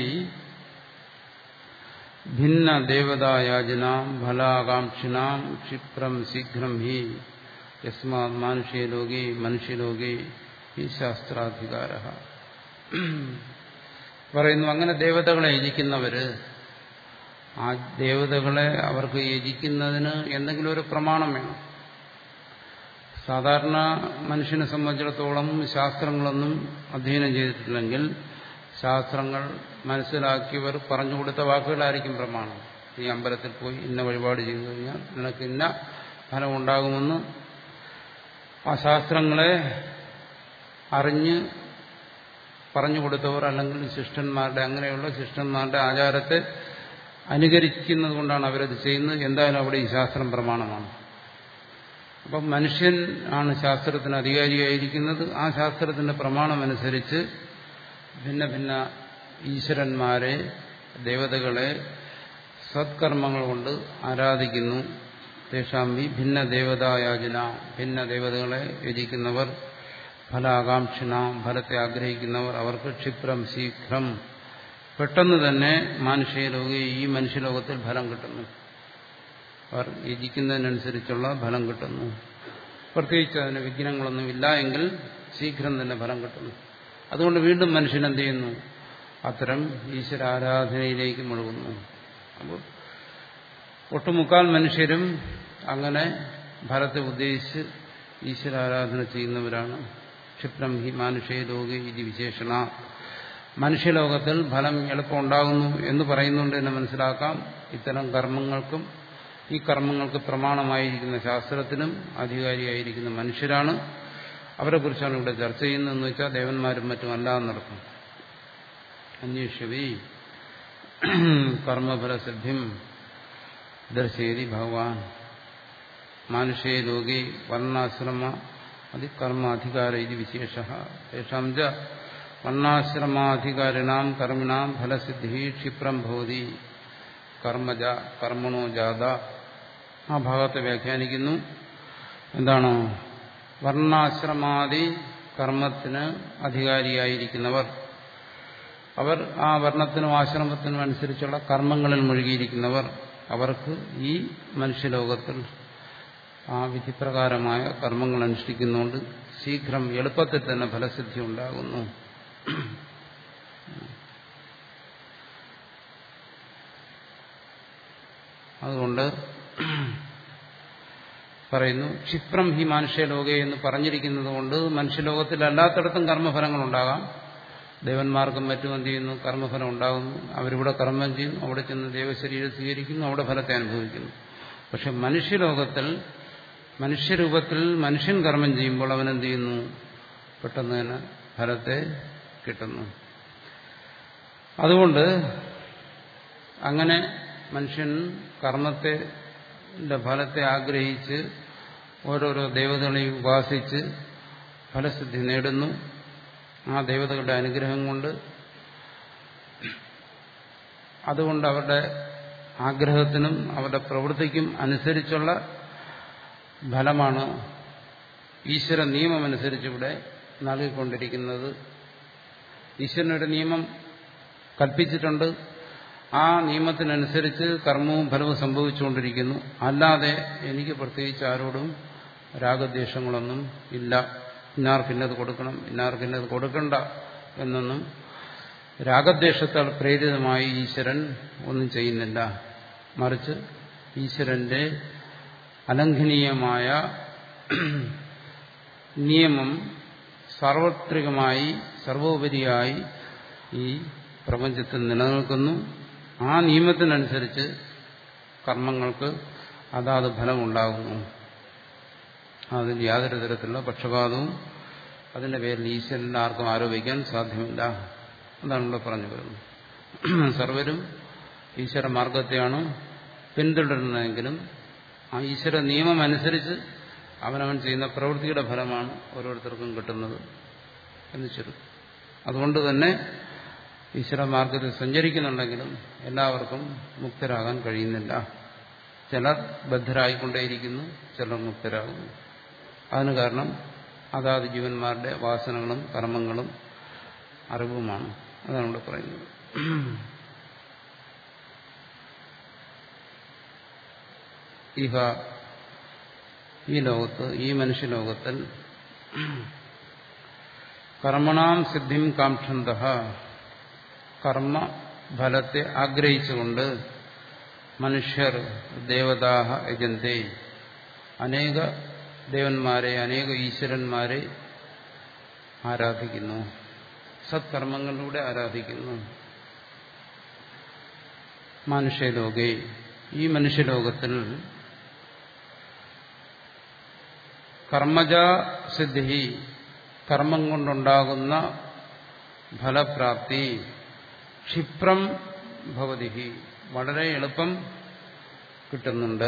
ഭിന്ന ദേവതായാജനാം ഫലാകാംക്ഷിണാം ക്ഷിപ്രം ശീഘ്രം ഹി യസ്മാത് മാനുഷ്യലോകി മനുഷ്യലോകി ഈ ശാസ്ത്രാധികാര പറയുന്നു അങ്ങനെ ദേവതകളെ യജിക്കുന്നവര് ആ ദേവതകളെ അവർക്ക് യജിക്കുന്നതിന് എന്തെങ്കിലും ഒരു പ്രമാണം വേണം സാധാരണ മനുഷ്യനെ സംബന്ധിച്ചിടത്തോളം ശാസ്ത്രങ്ങളൊന്നും അധ്യയനം ചെയ്തിട്ടില്ലെങ്കിൽ ശാസ്ത്രങ്ങൾ മനസ്സിലാക്കിയവർ പറഞ്ഞു കൊടുത്ത വാക്കുകളായിരിക്കും പ്രമാണം ഈ അമ്പലത്തിൽ പോയി ഇന്ന വഴിപാട് ചെയ്തു കഴിഞ്ഞാൽ നിനക്ക് ഇന്ന ഫലം ഉണ്ടാകുമെന്ന് ആ ശാസ്ത്രങ്ങളെ അറിഞ്ഞ് പറഞ്ഞു കൊടുത്തവർ അല്ലെങ്കിൽ ശിഷ്ടന്മാരുടെ അങ്ങനെയുള്ള ശിഷ്ടന്മാരുടെ ആചാരത്തെ അനുകരിക്കുന്നത് കൊണ്ടാണ് അവരത് ചെയ്യുന്നത് എന്തായാലും അവിടെ ഈ ശാസ്ത്രം പ്രമാണമാണ് അപ്പം മനുഷ്യൻ ആണ് ശാസ്ത്രത്തിന് അധികാരിയായിരിക്കുന്നത് ആ ശാസ്ത്രത്തിന്റെ പ്രമാണമനുസരിച്ച് ഭിന്ന ഭിന്ന ഈശ്വരന്മാരെ ദേവതകളെ സത്കർമ്മങ്ങൾ കൊണ്ട് ആരാധിക്കുന്നു തേഷാമ്പി ഭിന്ന ദേവതായാചന ഭിന്ന ദേവതകളെ യജിക്കുന്നവർ ഫലാകാംക്ഷിണ ഫലത്തെ ആഗ്രഹിക്കുന്നവർ അവർക്ക് ക്ഷിപ്രം ശീഘ്രം പെട്ടെന്ന് തന്നെ മാനുഷ്യലോക ഈ മനുഷ്യലോകത്തിൽ ഫലം കിട്ടുന്നു അവർ യജിക്കുന്നതിനനുസരിച്ചുള്ള ഫലം കിട്ടുന്നു പ്രത്യേകിച്ച് അതിന് വിഘ്നങ്ങളൊന്നുമില്ല എങ്കിൽ ശീഘ്രം തന്നെ ഫലം കിട്ടുന്നു അതുകൊണ്ട് വീണ്ടും മനുഷ്യൻ എന്ത് ചെയ്യുന്നു അത്തരം ഈശ്വരാരാധനയിലേക്ക് മുഴുകുന്നു അപ്പോൾ ഒട്ടുമുക്കാൽ മനുഷ്യരും അങ്ങനെ ഫലത്തെ ഉദ്ദേശിച്ച് ഈശ്വരാരാധന ചെയ്യുന്നവരാണ് ക്ഷിപ്രം ഹി മാനുഷേലോകെ ഇത് വിശേഷണ മനുഷ്യലോകത്തിൽ ഫലം എളുപ്പം ഉണ്ടാകുന്നു എന്ന് പറയുന്നുകൊണ്ട് തന്നെ മനസ്സിലാക്കാം ഇത്തരം കർമ്മങ്ങൾക്കും ഈ കർമ്മങ്ങൾക്ക് പ്രമാണമായിരിക്കുന്ന ശാസ്ത്രത്തിനും അധികാരിയായിരിക്കുന്ന മനുഷ്യരാണ് അവരെ കുറിച്ചാണ് ഇവിടെ ചർച്ച ചെയ്യുന്നതെന്ന് വെച്ചാൽ ദേവന്മാരും മറ്റും അല്ല എന്നർത്ഥം അന്വേഷവി കർമ്മഫലസിദ്ധിം ദർശയതി ഭഗവാൻ മാനുഷേ ലോകെ വർണ്ണാശ്രമ അതി കർമാധികാര ഇത് വിശേഷ തേഷാം ച വർണ്ണാശ്രമാധികാരിണാം കർമ്മിണാം ഫലസിദ്ധി ക്ഷിപ്രം ഭവതി കർമ്മജ കർമ്മണോ ജാത ആ ഭാഗത്തെ വ്യാഖ്യാനിക്കുന്നു എന്താണ് വർണ്ണാശ്രമാദി കർമ്മത്തിന് അധികാരിയായിരിക്കുന്നവർ അവർ ആ വർണ്ണത്തിനും ആശ്രമത്തിനും അനുസരിച്ചുള്ള കർമ്മങ്ങളിൽ മുഴുകിയിരിക്കുന്നവർ അവർക്ക് ഈ മനുഷ്യലോകത്തിൽ ആ വിധിപ്രകാരമായ കർമ്മങ്ങൾ അനുഷ്ഠിക്കുന്നുകൊണ്ട് ശീഘ്രം എളുപ്പത്തിൽ തന്നെ ഫലസിദ്ധി ഉണ്ടാകുന്നു അതുകൊണ്ട് പറയുന്നു ക്ഷിപ്രം ഹി മനുഷ്യലോകെ എന്ന് പറഞ്ഞിരിക്കുന്നത് കൊണ്ട് മനുഷ്യലോകത്തിൽ എല്ലാത്തിടത്തും കർമ്മഫലങ്ങളുണ്ടാകാം ദേവന്മാർക്കും മറ്റും എന്ത് ചെയ്യുന്നു കർമ്മഫലം ഉണ്ടാകുന്നു അവരിവിടെ കർമ്മം ചെയ്യുന്നു അവിടെ ചെന്ന് ദേവശരീരം സ്വീകരിക്കുന്നു അവിടെ ഫലത്തെ അനുഭവിക്കുന്നു പക്ഷെ മനുഷ്യലോകത്തിൽ മനുഷ്യരൂപത്തിൽ മനുഷ്യൻ കർമ്മം ചെയ്യുമ്പോൾ അവൻ എന്ത് ചെയ്യുന്നു പെട്ടെന്ന് തന്നെ ഫലത്തെ കിട്ടുന്നു അതുകൊണ്ട് അങ്ങനെ മനുഷ്യൻ കർമ്മത്തെ ഫലത്തെ ആഗ്രഹിച്ച് ഓരോരോ ദേവതകളെയും ഉപാസിച്ച് ഫലസിദ്ധി നേടുന്നു ആ ദേവതകളുടെ അനുഗ്രഹം കൊണ്ട് അതുകൊണ്ട് അവരുടെ ആഗ്രഹത്തിനും അവരുടെ പ്രവൃത്തിക്കും അനുസരിച്ചുള്ള ഫലമാണ് ഈശ്വര നിയമമനുസരിച്ച് ഇവിടെ നൽകിക്കൊണ്ടിരിക്കുന്നത് ഈശ്വരനൊരു നിയമം കൽപ്പിച്ചിട്ടുണ്ട് ആ നിയമത്തിനനുസരിച്ച് കർമ്മവും ഫലവും സംഭവിച്ചുകൊണ്ടിരിക്കുന്നു അല്ലാതെ എനിക്ക് പ്രത്യേകിച്ച് ആരോടും രാഗദ്വേഷങ്ങളൊന്നും ഇല്ല ഇന്നാർക്കിന്നത് കൊടുക്കണം ഇന്നാർക്കിന്നത് കൊടുക്കണ്ട എന്നൊന്നും രാഗദ്വേഷത്താൽ പ്രേരിതമായി ഈശ്വരൻ ഒന്നും ചെയ്യുന്നില്ല മറിച്ച് ഈശ്വരന്റെ അലംഘനീയമായ നിയമം സാർവത്രികമായി സർവോപരിയായി ഈ പ്രപഞ്ചത്തിൽ നിലനിൽക്കുന്നു ആ നിയമത്തിനനുസരിച്ച് കർമ്മങ്ങൾക്ക് അതാത് ഫലമുണ്ടാകുന്നു അതിൽ യാതൊരു തരത്തിലുള്ള പക്ഷപാതവും അതിന്റെ പേരിൽ ഈശ്വരൻ ആർക്കും ആരോപിക്കാൻ സാധ്യമല്ല അതാണ് ഇവിടെ പറഞ്ഞു വരുന്നത് സർവരും ഈശ്വര മാർഗത്തെയാണ് പിന്തുടരുന്നതെങ്കിലും ആ ഈശ്വര നിയമം അനുസരിച്ച് അവനവൻ ചെയ്യുന്ന പ്രവൃത്തിയുടെ ഫലമാണ് ഓരോരുത്തർക്കും കിട്ടുന്നത് എന്ന് ചുരുക്കും അതുകൊണ്ട് തന്നെ ഈശ്വര മാർഗത്തിൽ സഞ്ചരിക്കുന്നുണ്ടെങ്കിലും എല്ലാവർക്കും മുക്തരാകാൻ കഴിയുന്നില്ല ചിലർ ബദ്ധരായിക്കൊണ്ടേയിരിക്കുന്നു ചിലർ മുക്തരാകുന്നു അതിന് കാരണം അതാത് ജീവന്മാരുടെ വാസനകളും കർമ്മങ്ങളും അറിവുമാണ് അതാണ് ഇവിടെ പറയുന്നത് ഇഹ ഈ ലോകത്ത് ഈ മനുഷ്യലോകത്തിൽ കർമ്മണാം സിദ്ധിം കാക്ഷന്ത കർമ്മ ഫലത്തെ ആഗ്രഹിച്ചുകൊണ്ട് മനുഷ്യർ ദേവതാഹ യജന്തേ അനേക ദേവന്മാരെ അനേക ഈശ്വരന്മാരെ ആരാധിക്കുന്നു സത്കർമ്മങ്ങളിലൂടെ ആരാധിക്കുന്നു മനുഷ്യലോകെ ഈ മനുഷ്യലോകത്തിൽ കർമ്മജ സിദ്ധി കർമ്മം കൊണ്ടുണ്ടാകുന്ന ഫലപ്രാപ്തി ക്ഷിപ്രം ഭവതി വളരെ എളുപ്പം കിട്ടുന്നുണ്ട്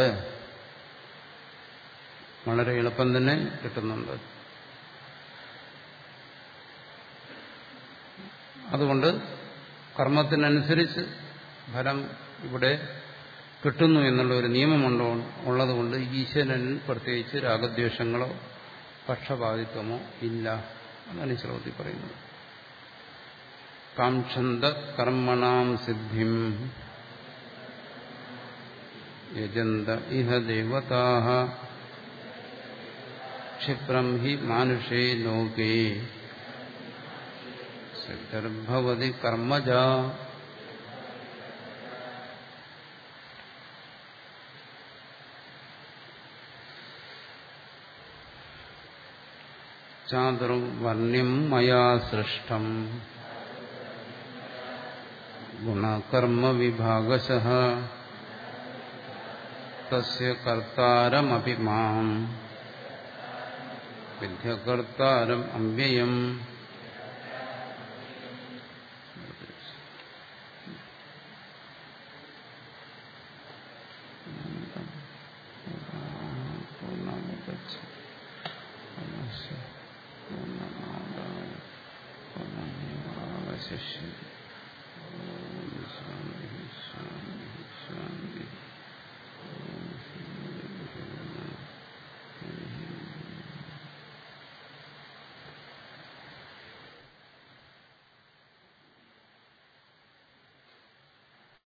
വളരെ എളുപ്പം തന്നെ കിട്ടുന്നുണ്ട് അതുകൊണ്ട് കർമ്മത്തിനനുസരിച്ച് ഫലം ഇവിടെ കിട്ടുന്നു എന്നുള്ള ഒരു നിയമമുണ്ടോ ഉള്ളതുകൊണ്ട് ഈശ്വരനിൽ പ്രത്യേകിച്ച് രാഗദ്വേഷങ്ങളോ പക്ഷപാതിത്വമോ ഇല്ല എന്നാണ് ഈ ശ്ലോകത്തിൽ പറയുന്നത് കാക്ഷന്ത കർമ്മണാം സിദ്ധിം യജന്ത ഇഹ ദേവതാ ക്ഷിപ്രം ഹി മാനുഷേ ലോകേ സിദ്ധിർഭവതി കർമ്മജ ചാതുർവർണ്ണ്യം മയാ സൃഷ്ടം ഗുണകർമ്മവിഭാഗശ തസ്യ കർത്താരമപി മാം വിദ്യകർത്താരം അവ്യയം പൂർണ്ണമാദായ പൂർണ്ണമേവാവശിഷ്യത്തെ